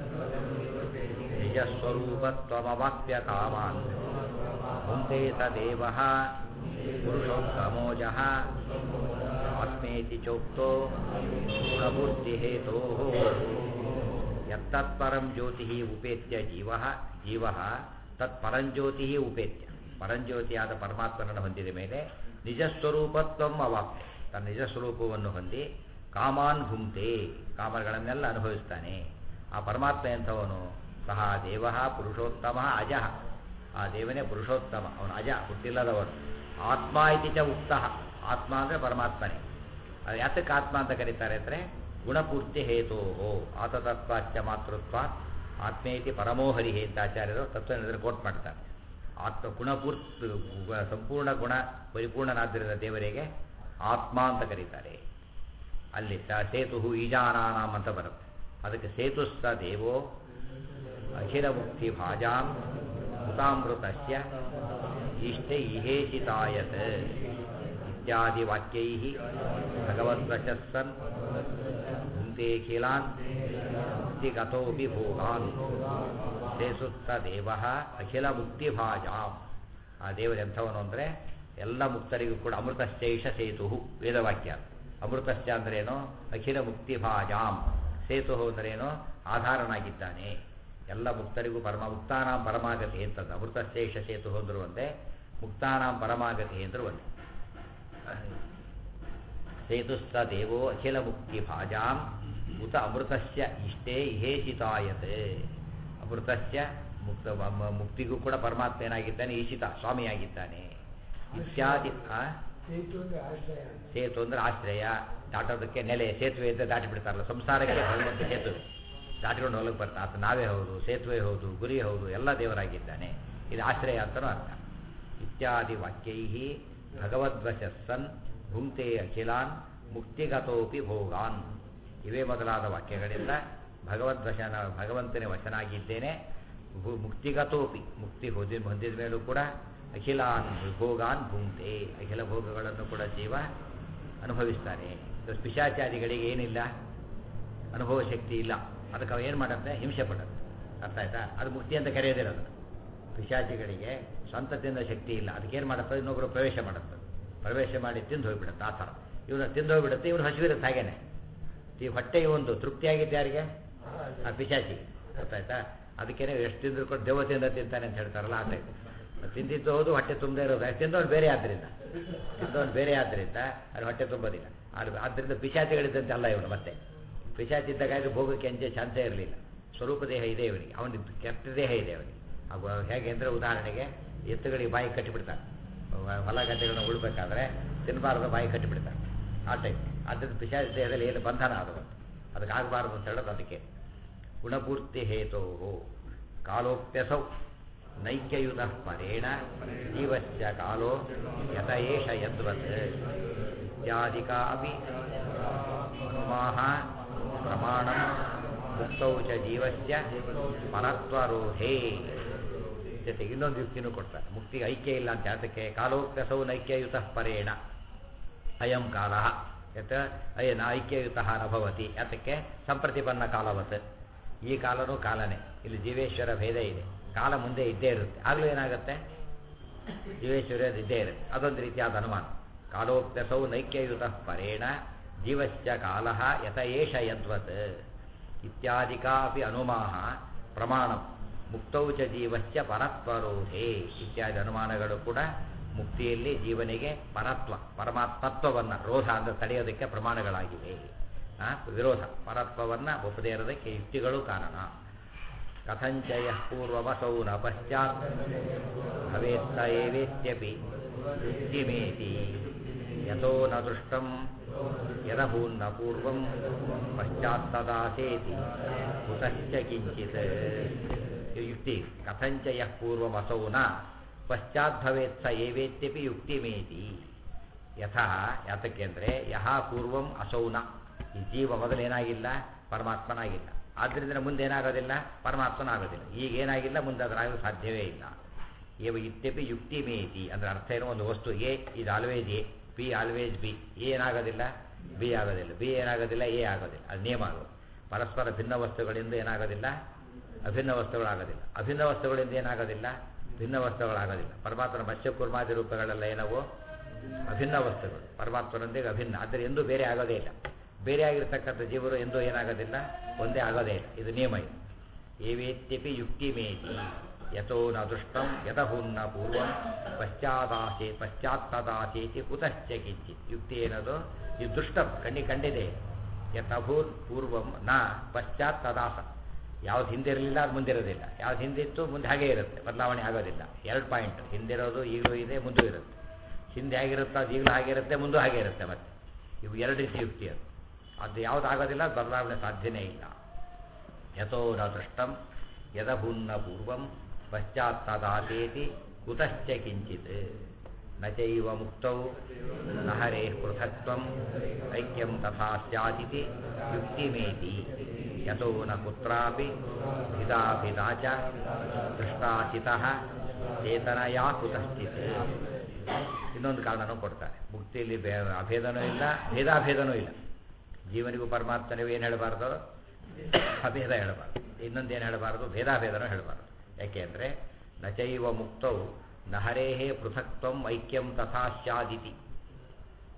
ನಿಜಸ್ವರೂಪತ್ವಮವಾಪ್ಯ ಕಾಮಾನ್ ಮುಂದೆ ತದೇವ ಪುರುಷೋತ್ತಮೋಜಃ ಆತ್ಮೇತಿ ಚೋಕ್ತೋ ಗುಣಪೂರ್ತಿಹೇತೋ ಯತ್ತತ್ಪರಂ ಜ್ಯೋತಿ ಉಪೇತ್ಯ ಜೀವ ಜೀವ ತತ್ಪರಂಜ್ಯೋತಿ ಉಪೇತ್ಯ ಪರಂಜ್ಯೋತಿಯಾದ ಪರಮಾತ್ಮನನ್ನು ಹೊಂದಿದ ಮೇಲೆ ನಿಜಸ್ವರೂಪತ್ವಂ ಅವಾಪ್ಯ ತನ್ನ ನಿಜ ಸ್ವರೂಪವನ್ನು ಹೊಂದಿ ಕಾಮಾನ್ ಭುಂಕ್ತೆ ಕಾಮಗಳನ್ನೆಲ್ಲ ಅನುಭವಿಸ್ತಾನೆ ಆ ಪರಮಾತ್ಮ ಎಂಥವನು ಸಹ ದೇವ ಪುರುಷೋತ್ತಮ ಅಜಃ ಆ ದೇವನೇ ಪುರುಷೋತ್ತಮ ಅವನು ಅಜ ಹುಟ್ಟಿಲ್ಲದವನು ಆತ್ಮ ಇತಿ ಚ ಉಕ್ತ ಆತ್ಮ ಅಂದರೆ ಪರಮಾತ್ಮನೇ ಅದು ಯಾತಕ್ಕೆ ಆತ್ಮ ಅಂತ ಕರೀತಾರೆ ಅಂದರೆ ಗುಣಪೂರ್ತಿ ಹೇತೋ ಆತತತ್ವಾಚ್ಯ ಮಾತೃತ್ವ ಆತ್ಮೇತಿ ಪರಮೋಹರಿ ಅಂತ ಆಚಾರ್ಯರು ತತ್ವ ಕೋಟ್ ಮಾಡ್ತಾರೆ ಆತ್ಮ ಗುಣಪೂರ್ತಿ ಸಂಪೂರ್ಣ ಗುಣ ಪರಿಪೂರ್ಣನಾದ್ದರಿಂದ ದೇವರಿಗೆ ಆತ್ಮ ಅಂತ ಕರೀತಾರೆ ಅಲ್ಲಿ ಸ ಸೇತು ಈಜಾನಾನಾಮ್ ಅಂತ ಬರುತ್ತೆ ಅದಕ್ಕೆ ಸೇತು ಸ ದೇವೋ ಅಖಿಲ ಮುಕ್ತಿ ಭಾಜಾಂ ಹುತಾಮೃತಸ್ಯ ಇಷ್ಟೇ ಇಹೇಚಿತಾಯತ್ ಇತ್ಯಾದಿ ವಾಕ್ಯೈ ಭಗವದ್ವಚಸ್ಸನ್ ಭುಂಕ್ತೇಖಿಲಾನ್ ಮುಕ್ತಿಗತೋಪಿ ಭೋಗಾನ್ ಸೇಸುತ್ತ ದೇವ ಅಖಿಲ ಮುಕ್ತಿಭಾಜಾಂ ಆ ದೇವರೆಂಥವನು ಅಂದರೆ ಎಲ್ಲ ಮುಕ್ತರಿಗೂ ಕೂಡ ಅಮೃತಶ್ಚೈಷ ಸೇತು ವೇದವಾಕ್ಯ ಅಮೃತಸ್ಯ ಅಂದ್ರೇನು ಅಖಿಲ ಮುಕ್ತಿಭಾಜಾಂ ಸೇತು ಅಂದ್ರೇನು ಆಧಾರನಾಗಿದ್ದಾನೆ ಎಲ್ಲ ಮುಕ್ತರಿಗೂ ಪರಮ ಮುಕ್ತಾನಾಂ ಪರಮಾಗತಿ ಅಂತಂದು ಅಮೃತಶೇಷ ಸೇತು ಅಂದ್ರು ಒಂದೇ ಮುಕ್ತಾನಾಂ ಪರಮಾಗತಿ ಅಂದ್ರು ಒಂದೇ ಸೇತುಸ್ತ ದೇವೋ ಅಖಿಲ ಮುಕ್ತಿ ಭಾಜಾಂ ಉತ ಅಮೃತಸ್ಯ ಇಷ್ಟೇ ಇಹೇಷಿತಾಯತೆ ಅಮೃತಸ್ಯ ಮುಕ್ತ ಮ- ಮುಕ್ತಿಗೂ ಕೂಡ ಪರಮಾತ್ಮ ಏನಾಗಿದ್ದಾನೆ ಈಶಿತ ಸ್ವಾಮಿಯಾಗಿದ್ದಾನೆ ಇತ್ಯಾದಿ ಆ? ಸೇತು ಅಂದ್ರೆ ಆಶ್ರಯ ಸೇತು ಅಂದ್ರೆ ಆಶ್ರಯ ದಾಟೋದಕ್ಕೆ ನೆಲೆ ಸೇತುವೆ ಅಂತ ದಾಟಿ ಬಿಡ್ತಾರಲ್ಲ ಸಂಸಾರಕ್ಕೆ ಭಗವಂತ ಸೇತುವೆ ದಾಟಿಕೊಂಡು ಹೊಲಕ್ಕೆ ಬರ್ತಾ ಆತ ನಾವೇ ಹೌದು ಸೇತುವೆ ಹೌದು ಗುರಿ ಹೌದು ಎಲ್ಲ ದೇವರಾಗಿದ್ದಾನೆ ಇದು ಆಶ್ರಯ ಅಂತನೂ ಅರ್ಥ ಇತ್ಯಾದಿ ವಾಕ್ಯೈ ಭಗವದ್ವಶ ಸನ್ ಭುಂಕ್ತೆ ಅಖಿಲಾನ್ ಮುಕ್ತಿಗತೋಪಿ ಭೋಗಾನ್ ಇವೇ ಮೊದಲಾದ ವಾಕ್ಯಗಳಿಂದ ಭಗವದ್ವಶನ ಭಗವಂತನ ವಶನಾಗಿದ್ದೇನೆ ಭು- ಮುಕ್ತಿಗತೋಪಿ ಮುಕ್ತಿ ಹೊಂದಿ ಹೊಂದಿದ ಮೇಲೂ ಕೂಡ ಅಖಿಲಾನ್ ಭೋಗಾನ್ ಭುಂಕ್ತೆ ಅಖಿಲ ಭೋಗಗಳನ್ನು ಕೂಡ ಜೀವ ಅನುಭವಿಸ್ತಾನೆ ಇವತ್ತು ಪಿಶಾಚಾದಿಗಳಿಗೆ ಏನಿಲ್ಲ ಅನುಭವ ಶಕ್ತಿ ಇಲ್ಲ ಅದಕ್ಕೆ ಅವ ಏನು ಮಾಡುತ್ತೆ ಹಿಂಸೆ ಪಡುತ್ತೆ ಅರ್ಥ ಆಯ್ತಾ ಅದು ಮುಕ್ತಿ ಅಂತ ಕರೆಯೋದಿರೋದು ಪಿಶಾಚಿಗಳಿಗೆ ಸ್ವಂತದಿಂದ ಶಕ್ತಿ ಇಲ್ಲ ಅದಕ್ಕೇನು ಮಾಡುತ್ತೆ ಇನ್ನೊಬ್ಬರು ಪ್ರವೇಶ ಮಾಡುತ್ತೆ ಪ್ರವೇಶ ಮಾಡಿ ತಿಂದು ಹೋಗ್ಬಿಡುತ್ತೆ ಆ ಥರ ಇವನು ತಿಂದು ಹೋಗ್ಬಿಡುತ್ತೆ ಇವನು ಹಸಿವಿರುತ್ತೆ ಹಾಗೇನೆ ಈ ಹೊಟ್ಟೆ ಒಂದು ತೃಪ್ತಿಯಾಗಿದ್ದು ಯಾರಿಗೆ ಆ ಪಿಶಾಚಿ ಗೊತ್ತಾಯ್ತಾ ಅದಕ್ಕೇನೆ ಎಷ್ಟು ತಿಂದ್ರು ಕೂಡ ದೇವತೆಯಿಂದ ತಿಂತಾನೆ ಅಂತ ಹೇಳ್ತಾರಲ್ಲ ಆ ಟೈಪ್ ತಿಂದಿದ್ದು ಹೌದು ಹೊಟ್ಟೆ ತುಂಬದೇ ಇರೋದು ಅಷ್ಟು ತಿಂದವನು ಬೇರೆ ಆದ್ದರಿಂದ ತಿಂದವನು ಬೇರೆ ಆದ್ದರಿಂದ ಅದು ಹೊಟ್ಟೆ ತುಂಬೋದಿಲ್ಲ ಅದು ಆದ್ದರಿಂದ ಪಿಶಾಚಿಗಳಿದ್ದಂತೆ ಅಲ್ಲ ಇವನು ಮತ್ತೆ ಪಿಶಾಚಿ ಇದ್ದಾಗ ಭೋಗಕ್ಕೆ ಅಂಚೆ ಚಾನ್ಸೇ ಇರಲಿಲ್ಲ ಸ್ವರೂಪ ದೇಹ ಇದೆ ಇವನಿಗೆ ಅವನಿಗೆ ಕೆಟ್ಟ ದೇಹ ಇದೆ ಅವನಿಗೆ ಅವು ಹೇಗೆ ಅಂದರೆ ಉದಾಹರಣೆಗೆ ಎತ್ತುಗಳಿಗೆ ಬಾಯಿ ಕಟ್ಟಿಬಿಡ್ತಾನೆ ಹ- ಹೊಲ ಗದ್ದೆಗಳನ್ನ ಉಳ್ಬೇಕಾದ್ರೆ ತಿನ್ನಬಾರದು ಬಾಯಿ ಕಟ್ಟಿಬಿಡ್ತಾನೆ ಆ ಟೈಪ್ ಆದ್ದರಿಂದ ಪಿಶಾಚಿ ದೇಹದಲ್ಲಿ ಏನು ಬಂಧನ ಅದು ಅದಕ್ಕೆ ಆಗಬಾರದು ಅಂತ ಹೇಳೋದು ಅದಕ್ಕೆ ಗುಣಪೂರ್ತಿ ಹೇತೋ ಕಾಲೋಪ್ಯಸೌ ನೈಕ್ಯಯುತ ಪರೇಣ ಜೀವಸ್ಯ ಕಾಲೋ ಯತ ಏಷ ಯದ್ವತ್ ಇತ್ಯಾದಿಕಾ ಅಪಿ ಅನುಮಾಹ ಪ್ರಮಾಣಂ ಮುಕ್ತೌ ಚ ಜೀವಸ್ಯ ಪರತ್ವರೋಧೇ ಜೊತೆಗೆ ಇನ್ನೊಂದು ಯುಕ್ತಿನೂ ಕೊಡ್ತಾರೆ ಮುಕ್ತಿಗೆ ಐಕ್ಯ ಇಲ್ಲ ಅಂತ ಅದಕ್ಕೆ ಕಾಲೋಪ್ಯಸೌ ನೈಕ್ಯಯುತ ಪರೇಣ ಅಯಂ ಕಾಲ ಯತ್ ಅಯನ ಐಕ್ಯಯುತ ನ ಭವತಿ ಅದಕ್ಕೆ ಸಂಪ್ರತಿಪನ್ನ ಕಾಲವತ್ ಈ ಕಾಲನೂ ಕಾಲನೇ ಇಲ್ಲಿ ಜೀವೇಶ್ವರ ಭೇದ ಇದೆ ಕಾಲ ಮುಂದೆ ಇದ್ದೇ ಇರುತ್ತೆ ಆಗಲೂ ಏನಾಗುತ್ತೆ ಜೀವೇಶ್ವರ ಇದ್ದೇ ಇರುತ್ತೆ ಅದೊಂದು ರೀತಿಯಾದ ಅನುಮಾನ ಕಾಲೋಕ್ತಸೌ ನೈಕ್ಯಯುತ ಪರೇಣ ಜೀವಸ್ಯ ಕಾಲ ಯತ ಏಷ ಯದ್ವತ್ ಇತ್ಯಾದಿಕಾ ಅಪಿ ಅನುಮಾಹ ಪ್ರಮಾಣಂ ಮುಕ್ತೌ ಚ ಜೀವಸ್ಯ ಪರತ್ವರೋಧೇ ಇತ್ಯಾದಿ ಅನುಮಾನಗಳು ಕೂಡ ಮುಕ್ತಿಯಲ್ಲಿ ಜೀವನಿಗೆ ಪರತ್ವ ಪರಮಾತ್ಮತ್ವವನ್ನು ರೋಧ ಅಂದರೆ ತಡೆಯೋದಕ್ಕೆ ಪ್ರಮಾಣಗಳಾಗಿವೆ ಆ, ವಿರೋಧ ಪರತ್ವವನ್ನು ಒಪ್ಪದೇ ಇರೋದಕ್ಕೆ ಯುಕ್ತಿಗಳು ಕಾರಣ ಕಥಂಚಯ ಪೂರ್ವಮಸೌ ನ ಪಶ್ಚಾತ್ ಭವೇತ್ತ ಏವೇತ್ಯಪಿ ಯುಕ್ತಿಮೇತಿ ಯಥೋ ನ ದೃಷ್ಟಂ ಯದಭೂನ್ನ ಪೂರ್ವಂ ಪಶ್ಚಾತ್ತದಾಸೇತಿ ಕುತಶ್ಚ ಕಿಂಚಿತ್ ಇದು ಯುಕ್ತಿ ಕಥಂಚಯ ಪೂರ್ವಮಸೌ ನ ಪಶ್ಚಾತ್ ಭವೇತ್ ಸ ಏವೇತ್ಯಪಿ ಯುಕ್ತಿಮೇತಿ ಯಥಾ ಯಾತಕ್ಕೆ ಅಂದರೆ ಯಹ ಪೂರ್ವಂ ಅಸೌನ ಈ ಜೀವ ಮೊದಲೇನಾಗಿಲ್ಲ ಪರಮಾತ್ಮನಾಗಿಲ್ಲ ಆದ್ದರಿಂದ ಮುಂದೆ ಏನಾಗೋದಿಲ್ಲ ಪರಮಾತ್ಮನಾಗೋದಿಲ್ಲ ಈಗ ಏನಾಗಿಲ್ಲ ಮುಂದೆ ಅದರಾಗಲು ಸಾಧ್ಯವೇ ಇಲ್ಲ ಏವ ಇತ್ಯಪಿ ಯುಕ್ತಿ ಮೇತಿ ಅಂದ್ರೆ ಅರ್ಥ ಏನೋ ಒಂದು ವಸ್ತು ಎ ಇದು always A B always B A ಏನಾಗೋದಿಲ್ಲ ಬಿ ಆಗೋದಿಲ್ಲ ಬಿ ಏನಾಗೋದಿಲ್ಲ ಎ ಆಗೋದಿಲ್ಲ ಅದು ನಿಯಮ ಆಗೋದು ಪರಸ್ಪರ ಭಿನ್ನ ವಸ್ತುಗಳಿಂದ ಏನಾಗೋದಿಲ್ಲ ಅಭಿನ್ನ ವಸ್ತುಗಳಾಗೋದಿಲ್ಲ ಅಭಿನ್ನ ವಸ್ತುಗಳಿಂದ ಏನಾಗೋದಿಲ್ಲ ಭಿನ್ನ ವಸ್ತುಗಳಾಗೋದಿಲ್ಲ ಪರಮಾತ್ಮನ ಮತ್ಸ್ಯ ಕುರ್ಮಾದಿ ರೂಪಗಳೆಲ್ಲ ಏನವು ಅಭಿನ್ನ ವಸ್ತುಗಳು ಪರಮಾತ್ಮನೊಂದಿಗೆ ಅಭಿನ್ನ ಆದರೆ ಎಂದೂ ಬೇರೆ ಆಗೋದೇ ಇಲ್ಲ ಬೇರೆ ಆಗಿರ್ತಕ್ಕಂಥ ಜೀವರು ಎಂದೂ ಏನಾಗೋದಿಲ್ಲ ಒಂದೇ ಆಗೋದೇ ಇಲ್ಲ ಇದು ನಿಯಮ ಇದು ಏವೇತ್ಯಪಿ ಯುಕ್ತಿ ಮೇತಿ ಯಥೋ ನ ದೃಷ್ಟಂ ಯತಹುನ್ನ ಪೂರ್ವಂ ಪಶ್ಚಾದಾಸೆ ಪಶ್ಚಾತ್ತದಾಸೇತಿ ಕುತಶ್ಚ ಕಿಂಚಿತ್ ಯುಕ್ತಿ ಏನದು ಇದು ದುಷ್ಟಂ ಕಣ್ಣಿ ಕಂಡಿದೆ ಯಥಭೂತ್ ಪೂರ್ವಂ ನ ಪಶ್ಚಾತ್ ತದಾಸ ಯಾವ್ದು ಹಿಂದೆ ಇರಲಿಲ್ಲ ಅದು ಮುಂದಿರೋದಿಲ್ಲ ಯಾವ್ದು ಹಿಂದಿತ್ತು ಮುಂದೆ ಹಾಗೇ ಇರುತ್ತೆ ಬದಲಾವಣೆ ಆಗೋದಿಲ್ಲ ಎರಡು ಪಾಯಿಂಟ್ ಹಿಂದಿರೋದು ಈಗಲೂ ಇದೆ ಮುಂದೂ ಇರುತ್ತೆ ಹಿಂದೆ ಹೇಗಿರುತ್ತೋ ಅದು ಈಗಲೂ ಹಾಗೆ ಇರುತ್ತೆ ಮುಂದೂ ಹಾಗೆ ಇರುತ್ತೆ ಮತ್ತೆ ಇವು ಎರಡು ರೀತಿ ಯುಕ್ತಿ ಅದು ಅದು ಯಾವ್ದು ಆಗೋದಿಲ್ಲ ಅದು ಬದಲಾವಣೆ ಸಾಧ್ಯನೇ ಇಲ್ಲ ಯಥೋ ನ ದೃಷ್ಟಂ ಯದಭುನ್ನ ಪೂರ್ವಂ ಪಶ್ಚಾತ್ತದಾಸೇತಿ ಕುತಶ್ಚ ಕಿಂಚಿತ್ ನ ಚೈವ ಮುಕ್ತೌ ನ ಹರೇಃ ಪೃಥಕ್ತ್ವಂ ಐಕ್ಯಂ ತಥಾ ಸ್ಯಾದಿತಿ ಯುಕ್ತಿಮೇತಿ ಯಥೋ ನ ಕುತ್ರಾಪಿ ಭಿದಾಭಿದಾ ಚ ದೃಷ್ಟಾಚಿತಃ ಚೇತನಯಾ ಕುತಶ್ಚಿತ್ ಇನ್ನೊಂದು ಕಾರಣನೂ ಕೊಡ್ತಾರೆ ಮುಕ್ತಿಯಲ್ಲಿ ಭೇ ಅಭೇದನೂ ಇಲ್ಲ ಭೇದಾಭೇದನೂ ಇಲ್ಲ ಜೀವನಿಗೂ ಪರಮಾತ್ಮನಿಗೂ ಏನು ಹೇಳಬಾರ್ದು ಅಭೇದ ಹೇಳಬಾರ್ದು ಇನ್ನೊಂದು ಏನು ಹೇಳಬಾರ್ದು ಭೇದಾಭೇದನೂ ಹೇಳಬಾರ್ದು ಯಾಕೆ ಅಂದರೆ ನಚೈವ ಮುಕ್ತೌ ನ ಹರೇಹೇ ಪೃಥಕ್ತ್ವಂ ಐಕ್ಯಂ ತಥಾ ಸ್ಯಾದಿತಿ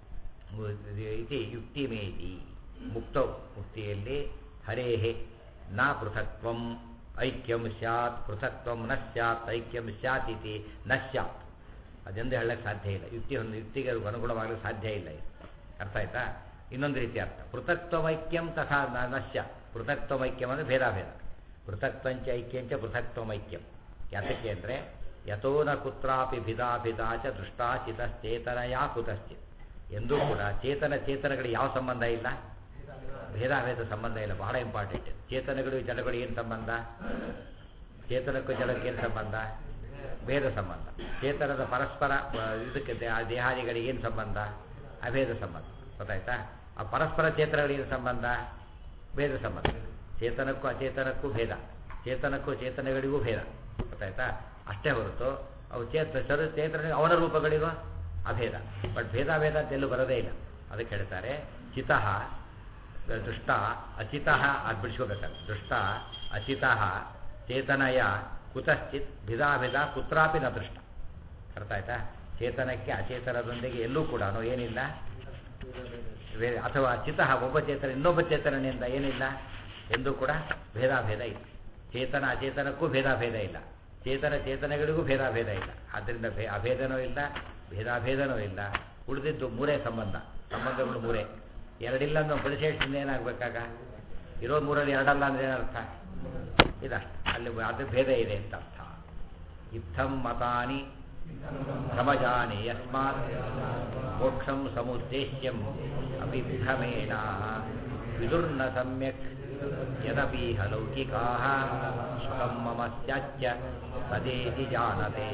ಇತಿ ಯುಕ್ತಿಮೇತಿ ಮುಕ್ತೌ ಮುಕ್ತಿಯಲ್ಲಿ ಹರೇಹೇ ನ ಪೃಥಕ್ತ್ವಂ ಐಕ್ಯಂ ಸ್ಯಾತ್ ಪೃಥಕ್ತ್ವಂ ನ ಸ್ಯಾತ್ ಐಕ್ಯಂ ಸ್ಯಾತ್ ಇತಿ ನ ಸ್ಯಾತ್ ಅದೆಂದು ಹೇಳಕ್ಕೆ ಸಾಧ್ಯ ಇಲ್ಲ ಯುಕ್ತಿ ಒಂದು ಯುಕ್ತಿಗೆ ಅದು ಅನುಗುಣವಾಗಲು ಸಾಧ್ಯ ಇಲ್ಲ ಇದು ಅರ್ಥ ಆಯ್ತಾ ಇನ್ನೊಂದು ರೀತಿ ಅರ್ಥ ಪೃಥಕ್ತ್ವಮೈಕ್ಯಂ ತಥಾ ನ ನಶ್ಯ ಪೃಥಕ್ತ್ವಮೈಕ್ಯಂ ಅಂದರೆ ಭೇದಾಭೇದ ಪೃಥಕ್ತ್ವಂಚ ಐಕ್ಯಂಚ ಪೃಥಕ್ತ್ವಮೈಕ್ಯಂ ಯಾತಕ್ಕೆ ಅಂದರೆ ಯಥೋ ನ ಕುತ್ರಾಪಿ ಭಿದಾಭಿದಾ ಚ ದೃಷ್ಟಾಚಿತಶ್ಚೇತನಯಾ ಕುತಶ್ಚಿತ್ ಎಂದೂ ಕೂಡ ಚೇತನ ಚೇತನಗಳಿಗೆ ಯಾವ ಸಂಬಂಧ ಇಲ್ಲ ಭೇದಾಭೇದ ಸಂಬಂಧ ಇಲ್ಲ ಬಹಳ ಇಂಪಾರ್ಟೆಂಟ್ ಚೇತನಗಳು ಜಡಗಳು ಏನು ಸಂಬಂಧ ಚೇತನಕ್ಕೂ ಜಡಕ್ಕೆ ಏನು ಸಂಬಂಧ ಭೇದ ಸಂಬಂಧ ಚೇತನದ ಪರಸ್ಪರ ಆ, ಇದಕ್ಕೆ ದೇ- ದೇಹಾದಿಗಳಿಗೆ ಏನು ಸಂಬಂಧ ಅಭೇದ ಸಂಬಂಧ ಗೊತ್ತಾಯ್ತಾ ಆ ಪರಸ್ಪರ ಚೇತನಗಳಿಗೆ ಏನು ಸಂಬಂಧ ಭೇದ ಸಂಬಂಧ ಚೇತನಕ್ಕೂ ಅಚೇತನಕ್ಕೂ ಭೇದ ಚೇತನಕ್ಕೂ ಚೇತನಗಳಿಗೂ ಭೇದ ಗೊತ್ತಾಯ್ತಾ ಅಷ್ಟೇ ಹೊರತು ಅವು ಚೇತ ಸರು ಚೇತನ ಅವನ ರೂಪಗಳಿಗೂ ಅಭೇದ ಬಟ್ ಭೇದಾಭೇದ ಅಂತ ಎಲ್ಲೂ ಬರೋದೇ ಇಲ್ಲ ಅದಕ್ಕೆ ಹೇಳ್ತಾರೆ ಚಿತಃ ದೃಷ್ಟ ಅಚಿತಃ ಅದು ಬಿಡಿಸ್ಕೋಬೇಕಲ್ಲ ದೃಷ್ಟ ಅಚಿತಃ ಚೇತನಯ ಕುತಶ್ಚಿತ್ ಭಿದಾಭಿದ ಕುತ್ರಾಪಿ ನ ದೃಷ್ಟ ಅರ್ಥ ಆಯ್ತಾ ಚೇತನಕ್ಕೆ ಅಚೇತನದೊಂದಿಗೆ ಎಲ್ಲೂ ಕೂಡ ಏನಿಲ್ಲ ಬೇರೆ ಅಥವಾ ಚಿತಃ ಒಬ್ಬ ಚೇತನ ಇನ್ನೊಬ್ಬ ಚೇತನನಿಂದ ಏನಿಲ್ಲ ಎಂದೂ ಕೂಡ ಭೇದಾಭೇದ ಇಲ್ಲ ಚೇತನ ಅಚೇತನಕ್ಕೂ ಭೇದಾಭೇದ ಇಲ್ಲ ಚೇತನ ಚೇತನಗಳಿಗೂ ಭೇದಾಭೇದ ಇಲ್ಲ ಆದ್ದರಿಂದ ಭೇ ಅಭೇದನೂ ಇಲ್ಲ ಭೇದಾಭೇದನೂ ಇಲ್ಲ ಉಳಿದಿದ್ದು ಮೂರೇ ಸಂಬಂಧ ಸಂಬಂಧಗಳು ಮೂರೇ ಎರಡಿಲ್ಲ ಅನ್ನೋ ಪರಿಶೇಷದಿಂದ ಏನಾಗಬೇಕಾಗ ಇರೋ ಮೂರಲ್ಲಿ ಎರಡಲ್ಲ ಅಂದ್ರೆ ಏನರ್ಥ ಇದಷ್ಟು ಅಲ್ಲಿ ಅದು ಭೇದ ಇದೆ ಅಂತ ಅರ್ಥ ಇತ್ತಂ ಮತಾನಿ ಭ್ರಮಜಾನಿ ಯಸ್ಮಾತ್ ಮೋಕ್ಷಂ ಸಮುದ್ದೇಶ್ಯಂ ಅಭಿಭ್ರಮೇಣ ವಿದುರ್ನ ಸಮ್ಯಕ್ ಯದಪೀಹ ಲೌಕಿಕಾಃ ಸುಖಂ ಮಮ ಸ್ಯಾಚ್ಯ ತದೇತಿ ಜಾನತೆ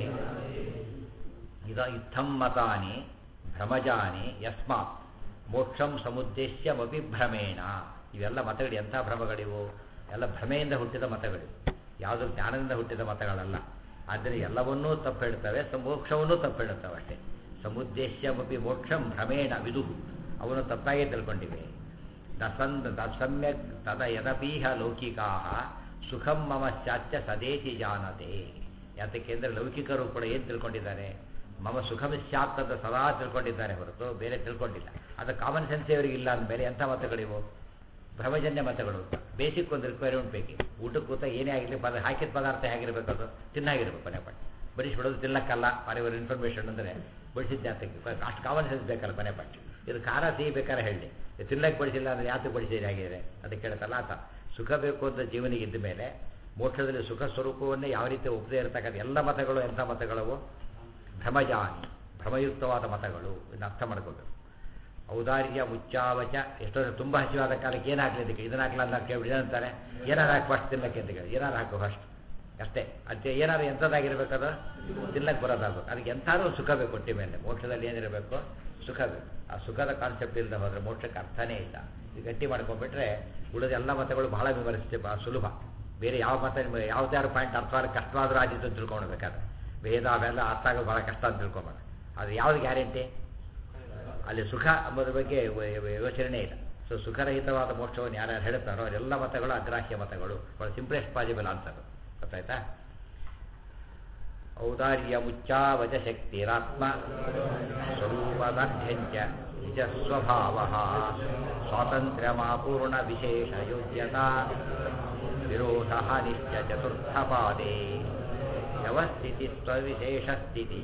ಇದ ಇತ್ತಂ ಮತಾನಿ ಭ್ರಮಜಾನಿ ಯಸ್ಮಾತ್ ಮೋಕ್ಷಂ ಸಮುದ್ದೇಶ್ಯಮಪಿ ಭ್ರಮೇಣ ಇವೆಲ್ಲ ಮತಗಳು ಎಂಥ ಭ್ರಮಗಳಿವು ಎಲ್ಲ ಭ್ರಮೆಯಿಂದ ಹುಟ್ಟಿದ ಮತಗಳಿವು ಯಾವುದು ಜ್ಞಾನದಿಂದ ಹುಟ್ಟಿದ ಮತಗಳಲ್ಲ ಆದರೆ ಎಲ್ಲವನ್ನೂ ತಪ್ಪು ಹೇಳ್ತವೆ ಸ ಮೋಕ್ಷವನ್ನೂ ತಪ್ಪು ಹೇಳುತ್ತವೆ ಅಷ್ಟೇ ಸಮುದ್ದೇಶ್ಯಮಪಿ ಮೋಕ್ಷಂ ಭ್ರಮೇಣ ವಿದು ಅವನು ತಪ್ಪಾಗಿ ತಿಳ್ಕೊಂಡಿವೆ ದಸಂದ್ ದಸಮ್ಯಕ್ ತದ ಯದಪೀಹ ಲೌಕಿಕಾ ಸುಖಂ ಮಮ ಚಾಚ್ಯ ಸದೇತಿ ಜಾನತೆ ಯಾತಕ್ಕೆ ಅಂದರೆ ಲೌಕಿಕರು ಕೂಡ ಏನು ತಿಳ್ಕೊಂಡಿದ್ದಾರೆ ಮಮ ಸುಖಂ ಸ್ಯಾತ್ ಅಂತ ಸದಾ ತಿಳ್ಕೊಂಡಿದ್ದಾರೆ ಹೊರತು ಬೇರೆ ತಿಳ್ಕೊಂಡಿಲ್ಲ ಅದು ಕಾಮನ್ ಸೆನ್ಸ್ ಅವರಿಗೆ ಇಲ್ಲ ಅಂದಮೇಲೆ ಎಂಥ ಮತಗಳಿವು ಭ್ರಮಜನ್ಯ ಮತಗಳು ಬೇಸಿಕ್ ಒಂದು ರಿಕ್ವೈರ್ಮೆಂಟ್ ಬೇಕು ಊಟಕ್ಕೆ ಕೂತ ಏನೇ ಆಗಿರಲಿ ಪದ ಹಾಕಿದ ಪದಾರ್ಥ ಹೇಗಿರಬೇಕು ಅದು ತಿನ್ನಾಗಿರ್ಬೇಕು ಕೊನೆ ಪಟ್ಟ ಬಡಿಸ್ಬಿಡೋದು ತಿನ್ನಕ್ಕಲ್ಲ ಪಾರಿವಾರ ಇನ್ಫಾರ್ಮೇಷನ್ ಅಂದರೆ ಬಡಿಸಿದ್ದೆ ಅಂತಕ್ಕೆ ಅಷ್ಟು ಕಾಮನ್ ಸೆನ್ಸ್ ಬೇಕಲ್ಲ ಕೊನೆ ಪಟ್ಟ ಇದು ಖಾರ ಸಿಹಿ ಬೇಕಾದ್ರೆ ಹೇಳಿ ತಿನ್ನಕ್ಕೆ ಬಡಿಸಿಲ್ಲ ಅಂದರೆ ಯಾತಕ್ಕೆ ಬಡಿಸಿದ್ರೆ ಆಗಿದೆ ಅದಕ್ಕೆ ಹೇಳ್ತಲ್ಲ ಆತ ಸುಖ ಬೇಕು ಅಂತ ಜೀವನಿಗೆ ಇದ್ದ ಮೇಲೆ ಮೋಕ್ಷದಲ್ಲಿ ಸುಖ ಸ್ವರೂಪವನ್ನೇ ಯಾವ ರೀತಿ ಒಪ್ಪದೇ ಇರತಕ್ಕಂಥ ಎಲ್ಲ ಮತಗಳು ಎಂಥ ಮತಗಳವು ಭ್ರಮಜಾನಿ ಭ್ರಮಯುಕ್ತವಾದ ಮತಗಳು ಇದನ್ನ ಅರ್ಥ ಮಾಡ್ಕೋಬೇಕು ಔದಾರ್ಯ ಮುಚ್ಚಾವಚ ಎಷ್ಟೋ ತುಂಬ ಹಸಿವಾದ ಕಾಲಕ್ಕೆ ಏನು ಹಾಕ್ಲಿ ಇದಕ್ಕೆ ಇದನ್ನ ಹಾಕ್ಲ ಅಂತ ಕೇಳ್ಬಿಡಿ ಏನಂತಾರೆ ಏನಾರು ಹಾಕಿ ಫಸ್ಟ್ ತಿನ್ನಕ್ಕೆ ಅಂತ ಕೇಳಿ ಏನಾರು ಹಾಕು ಫಸ್ಟ್ ಅಷ್ಟೇ ಅದೇ ಏನಾರು ಎಂಥದ್ದಾಗಿರ್ಬೇಕದು ತಿನ್ನಕ್ಕೆ ಬರೋದಾಗಬೇಕು ಅದಕ್ಕೆ ಎಂಥಾರು ಸುಖ ಬೇಕು ಹೊಟ್ಟೆ ಮೇಲೆ ಮೋಕ್ಷದಲ್ಲಿ ಏನಿರಬೇಕು ಸುಖ ಬೇಕು ಆ ಸುಖದ ಕಾನ್ಸೆಪ್ಟ್ ಇಲ್ಲದೆ ಹೋದರೆ ಮೋಕ್ಷಕ್ಕೆ ಅರ್ಥನೇ ಇಲ್ಲ ಇದು ಗಟ್ಟಿ ಮಾಡ್ಕೊಂಡ್ಬಿಟ್ರೆ ಉಳಿದ ಎಲ್ಲ ಮತಗಳು ಬಹಳ ವಿವರಿಸ್ತೇ ಬಹಳ ಸುಲಭ ಬೇರೆ ಯಾವ ಮತ ನಿಮಗೆ ಯಾವ್ದಾದ್ರು ಪಾಯಿಂಟ್ ಅರ್ಥವಾದ ಕಷ್ಟವಾದರೂ ಆದಿತ್ತು ಅಂತ ತಿಳ್ಕೊಳ್ಬೇಕಾದ್ರೆ ಭೇದ ಅವೆಲ್ಲ ಅರ್ಥ ಆಗೋದು ಭಾಳ ಕಷ್ಟ ಅಂತ ತಿಳ್ಕೊಬೇಡ ಅದು ಯಾವ್ದು ಗ್ಯಾರಂಟಿ ಅಲ್ಲಿ ಸುಖ ಎಂಬುದ್ರ ಬಗ್ಗೆ ವ- ವ- ಯೋಚನೆ ಇಲ್ಲ ಸೊ ಸುಖರಹಿತವಾದ ಮೋಕ್ಷವನ್ನು ಯಾರ್ಯಾರು ಹೇಳ್ತಾರೋ ಅವರೆಲ್ಲ ಮತಗಳು ಅಗ್ರಾಹ್ಯ ಮತಗಳು ಭಾಳ ಸಿಂಪ್ಲೆಸ್ಟ್ ಪಾಸಿಬಲ್ ಆನ್ಸರ್ ಗೊತ್ತಾಯ್ತಾ ಔದಾರ್ಯ ಮುಚ್ಚಾವಚ ಶಕ್ತಿರಾತ್ಮ ಸ್ವರೂಪದಾಢ್ಯಂಚ ನಿಜ ಸ್ವಭಾವ ಸ್ವಾತಂತ್ರ್ಯಮಾಪೂರ್ಣ ವಿಶೇಷ ಯೋಗ್ಯತಾ ವಿರೋಧ ನಿಶ್ಚ ಚತುರ್ಥ ಪಾದೇ ವ್ಯವಸ್ಥಿತಿತ್ವ ವಿಶೇಷ ಸ್ಥಿತಿ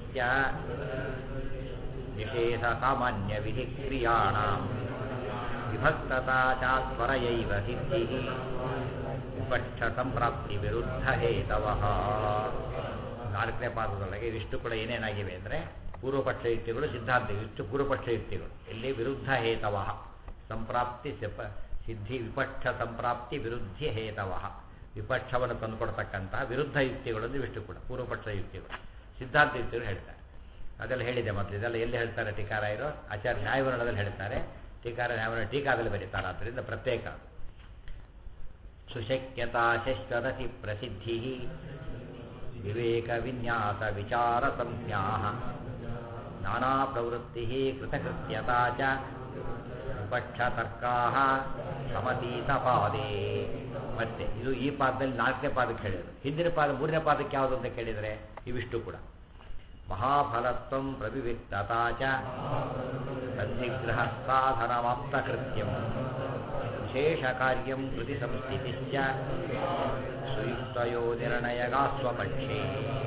ನಿಷೇಧ ಸಾಮಾನ್ಯ ವಿಧಿ ಕ್ರಿಯಾಣಾಂ ವಿಭಕ್ತತಾ ಚಾತ್ವರಯೈವ ಸಿದ್ಧಿ ವಿಪಕ್ಷ ಸಂಪ್ರಾಪ್ತಿ ವಿರುದ್ಧ ಹೇತವಃ ನಾಲ್ಕನೇ ಪಾದದೊಳಗೆ ಇವಿಷ್ಟು ಕೂಡ ಏನೇನಾಗಿವೆ ಅಂದರೆ ಪೂರ್ವಪಕ್ಷ ಯುಕ್ತಿಗಳು ಸಿದ್ಧಾಂತ ಇಷ್ಟು ಪೂರ್ವಪಕ್ಷ ಯುಕ್ತಿಗಳು ಇಲ್ಲಿ ವಿರುದ್ಧ ಹೇತವಃ ಸಂಪ್ರಾಪ್ತಿ ಸಿಪ ಸಿದ್ಧಿ ವಿಪಕ್ಷ ಸಂಪ್ರಾಪ್ತಿ ವಿರುದ್ಧ ಹೇತವಃ ವಿಪಕ್ಷವನ್ನು ತಂದುಕೊಡ್ತಕ್ಕಂತಹ ವಿರುದ್ಧ ಯುಕ್ತಿಗಳನ್ನು ಇವಿಷ್ಟು ಕೂಡ ಪೂರ್ವಪಕ್ಷ ಯುಕ್ತಿಗಳು ಸಿದ್ಧಾಂತ ಯುಕ್ತಿಗಳು ಹೇಳ್ತಾರೆ ಅದೆಲ್ಲ ಹೇಳಿದೆ ಮೊದಲು ಇದೆಲ್ಲ ಎಲ್ಲಿ ಹೇಳ್ತಾರೆ ಟೀಕಾರಾಯರು ಆಚಾರ್ಯ ನ್ಯಾಯವರ್ಣದಲ್ಲಿ ಹೇಳ್ತಾರೆ ಟೀಕಾರ ನ್ಯಾಯವರ್ಣ ಟೀಕಾದಲ್ಲಿ ಬರೀತಾರೆ ಆದ್ದರಿಂದ ಪ್ರತ್ಯೇಕ ಅದು. ಸುಶಕ್ಯತಾ ಶಶ್ವರಸಿ ಪ್ರಸಿದ್ಧಿ ವಿವೇಕ ವಿನ್ಯಾಸ ವಿಚಾರ ಸಂಜ್ಞಾ ನಾನಾ ಪ್ರವೃತ್ತಿ ಕೃತಕೃತ್ಯತಾ ಚ ವಿಪಕ್ಷ ತರ್ಕಾ ಸಮತೀತ ಪಾದೇ ಮತ್ತೆ ಇದು ಈ ಪಾದದಲ್ಲಿ ನಾಲ್ಕನೇ ಪಾದಕ್ಕೆ ಹೇಳಿದರು ಹಿಂದಿನ ಪಾದ ಮೂರನೇ ಪಾದಕ್ಕೆ ಯಾವುದು ಅಂತ ಕೇಳಿದರೆ ಇವಿಷ್ಟು ಕೂಡ ಮಹಾಫಲತ್ವಂ ಪ್ರವಿವಿಕ್ತತಾ ಚ ಸಂಧಿಗ್ರಹ ಸಾಧನಮಾಪ್ತಕೃತ್ಯಂ ವಿಶೇಷ ಕಾರ್ಯಂ ಕೃತಿ ಸಂಸ್ಥಿತಿಶ್ಚ ಸುಯುಕ್ತಯೋ ನಿರ್ಣಯಗಾ ಸ್ವಪಕ್ಷೇ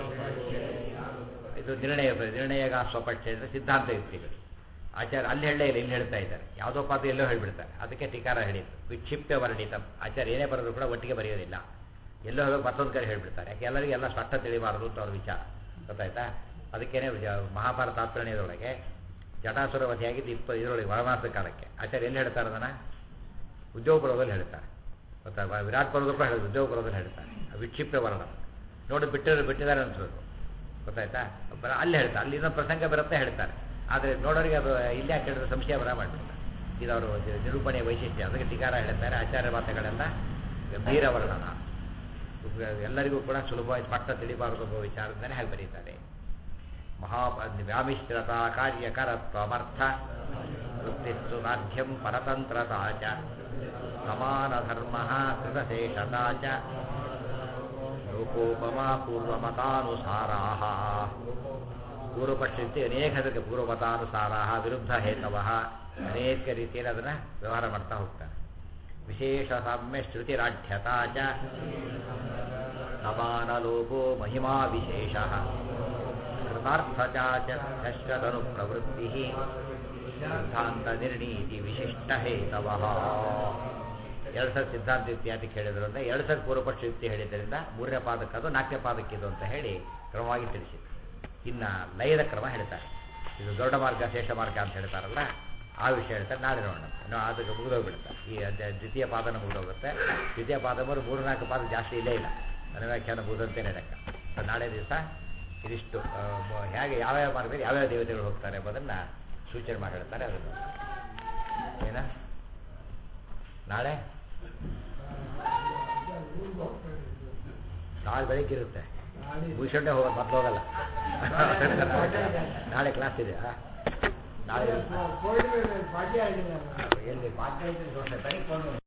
ಇದು ನಿರ್ಣಯ ನಿರ್ಣಯಗ ಸ್ವಪಕ್ಷೆ ಅಂದರೆ ಸಿದ್ಧಾಂತ ಯುಕ್ತಿಗಳು ಆಚಾರ್ಯ ಅಲ್ಲಿ ಹೇಳಲೇ ಇಲ್ಲ ಇಲ್ಲಿ ಹೇಳ್ತಾ ಇದ್ದಾರೆ ಯಾವುದೋ ಪಾತ್ರ ಎಲ್ಲೋ ಹೇಳ್ಬಿಡ್ತಾರೆ ಅದಕ್ಕೆ ಟೀಕಾರ ಹೇಳಿದ್ದು ವಿಕ್ಷಿಪ್ಯ ವರ್ಣಿತ ಆಚಾರ್ಯ ಏನೇ ಬರೆದ್ರು ಕೂಡ ಒಟ್ಟಿಗೆ ಬರೆಯೋದಿಲ್ಲ ಎಲ್ಲೋ ಹೋಗಿ ಮತ್ತೊಂದು ಕಡೆ ಹೇಳ್ಬಿಡ್ತಾರೆ ಯಾಕೆ ಎಲ್ಲರಿಗೂ ಎಲ್ಲ ಸ್ಪಷ್ಟ ತಿಳಿಬಾರದು ಅಂತ ಅವ್ರ ವಿಚಾರ ಗೊತ್ತಾಯ್ತಾ ಅದಕ್ಕೇನೆ ವಿಜ- ಮಹಾಭಾರತ ತಾತ್ಪರ್ಯದೊಳಗೆ ಜಟಾಸುರ ವಧಿಯಾಗಿದ್ದು ಇಪ್ಪ ಇದರೊಳಗೆ ವನವಾಸ ಕಾಲಕ್ಕೆ ಆಚಾರ್ಯ ಎಲ್ಲಿ ಹೇಳ್ತಾರೆ ಅದನ್ನು ಉದ್ಯೋಗಪುರದಲ್ಲಿ ಹೇಳ್ತಾರೆ ಗೊತ್ತಾ ವ- ವಿರಾಟ್ ಪರ್ವದ ಕೂಡ ಹೇಳಿದ್ರು ಉದ್ಯೋಗಪುರದಲ್ಲಿ ಹೇಳ್ತಾರೆ ವಿಕ್ಷಿಪ್ತ ವರ್ಣ ನೋಡಿ ಬಿಟ್ಟಿರೋ ಬಿಟ್ಟಿದ್ದಾರೆ ಅನ್ಸೋದು ಗೊತ್ತಾಯ್ತಾ ಬರ ಅಲ್ಲಿ ಹೇಳ್ತಾರೆ ಅಲ್ಲಿ ಇನ್ನೊಂದು ಪ್ರಸಂಗ ಬರುತ್ತೆ ಹೇಳ್ತಾರೆ ಆದರೆ ನೋಡೋರಿಗೆ ಅದು ಇಲ್ಲಿ ಯಾಕೆ ಹೇಳಿದ್ರೆ ಸಂಶಯ ಬರ ಮಾಡಿಬಿಡ್ತಾರೆ ಇದು ಅವರು ನಿರೂಪಣೆಯ ವೈಶಿಷ್ಟ್ಯ ಅದಕ್ಕೆ ಟೀಕಾರ ಹೇಳ್ತಾರೆ ಆಚಾರ್ಯ ಮಾತುಗಳೆಲ್ಲ ಗಂಭೀರ ವರ್ಣನ ಎಲ್ಲರಿಗೂ ಕೂಡ ಸುಲಭವಾಗಿ ಸ್ಪಷ್ಟ ತಿಳಿಬಾರದು ಎಂಬ ವಿಚಾರದಿಂದಲೇ ಹಾಗೆ ಬರೀತಾರೆ ಮಹಾ ವ್ಯಾಮಿಶ್ರತ ಕಾರ್ಯಕರತ್ವಮರ್ಥ ವೃತ್ತಿಸ್ತು ಸಾಧ್ಯಂ ಪರತಂತ್ರತಾ ಚ ಸಮಾನಧರ್ಮ ಕೃತಶೇಷತಾ ಚ ಲೋಕೋಪಮಾ ಪೂರ್ವಮತಾನುಸಾರಾ ಪೂರ್ವಪಕ್ಷಕ್ಕೆ ಅನೇಕ ಅದಕ್ಕೆ ಪೂರ್ವಮತಾನುಸಾರಾ ವಿರುದ್ಧ ಹೇತವ ಅನೇಕ ರೀತಿಯಲ್ಲಿ ಅದನ್ನು ವ್ಯವಹಾರ ಮಾಡ್ತಾ ಹೋಗ್ತಾರೆ ವಿಶೇಷ ಸಾಮ್ಯ ಶ್ರುತಿರಾಢ್ಯತಾ ಚ ಸಮಾನಲೋಕೋ ಮಹಿಮಾ ವಿಶೇಷ ಕೃತಾರ್ಥಚಾ ಚ ಶಶ್ವತನು ಪ್ರವೃತ್ತಿ ಸಿದ್ಧಾಂತ ನಿರ್ಣೀತಿ ವಿಶಿಷ್ಟ ಹೇತವಃ ಎರಡು ಸರ್ ಸಿದ್ಧಾಂತ ಯುಕ್ತಿ ಅಂತ ಹೇಳಿದ್ರು ಅಂದರೆ ಎರಡು ಸರ್ ಪೂರ್ವಪಕ್ಷ ಯುಕ್ತಿ ಹೇಳಿದ್ದರಿಂದ ಮೂರನೇ ಪಾದಕ್ಕೆ ಅದು ನಾಲ್ಕನೇ ಪಾದಕ್ಕಿದು ಅಂತ ಹೇಳಿ ಕ್ರಮವಾಗಿ ತಿಳಿಸಿದ್ರು ಇನ್ನು ಲಯದ ಕ್ರಮ ಹೇಳ್ತಾರೆ ಇದು ದೊಡ್ಡ ಮಾರ್ಗ ಶೇಷ ಮಾರ್ಗ ಅಂತ ಹೇಳ್ತಾರಲ್ಲ ಆ ವಿಷಯ ಹೇಳ್ತಾರೆ ನಾಳೆ ನೋಡೋಣ ಇನ್ನು ಅದಕ್ಕೆ ಮುಗಿದೋಗ್ಬಿಡುತ್ತೆ ಈ ಅಧ್ಯಾಯ ದ್ವಿತೀಯ ಪಾದನ ಮುಗಿದೋಗುತ್ತೆ ದ್ವಿತೀಯ ಪಾದ ಮೂರು ಮೂರು ನಾಲ್ಕು ಪಾದ ಜಾಸ್ತಿ ಇಲ್ಲೇ ಇಲ್ಲ ನನ್ನ ವ್ಯಾಖ್ಯಾನ ಮುಗಿದಂತೇನೆ ಲೆಕ್ಕ ಸೊ ನಾಳೆ ದಿವಸ ಇದಿಷ್ಟು ಆ, ಮ- ಹೇಗೆ ಯಾವ್ಯಾವ ಮಾರ್ಗದಲ್ಲಿ ಯಾವ್ಯಾವ ದೇವತೆಗಳು ಹೋಗ್ತಾರೆ ಎಂಬುದನ್ನು ಸೂಚನೆ ಮಾಡಿ ಹೇಳ್ತಾರೆ ಅದನ್ನು ಏನ ನಾಳೆ ನಾಳೆ ಬೆಳಿಗ್ಗೆ ಇರುತ್ತೆ ಮುಗಿಸ್ಕೊಂಡೇ ಹೋಗೋದು ಮತ್ತೆ ಹೋಗಲ್ಲ ನಾಳೆ ಕ್ಲಾಸ್ ಇದೆ ಆ? ನಾಳೆ ಎಲ್ಲಿ ಪಾಠ ಇದ್ರೆ ತನಿಖೆ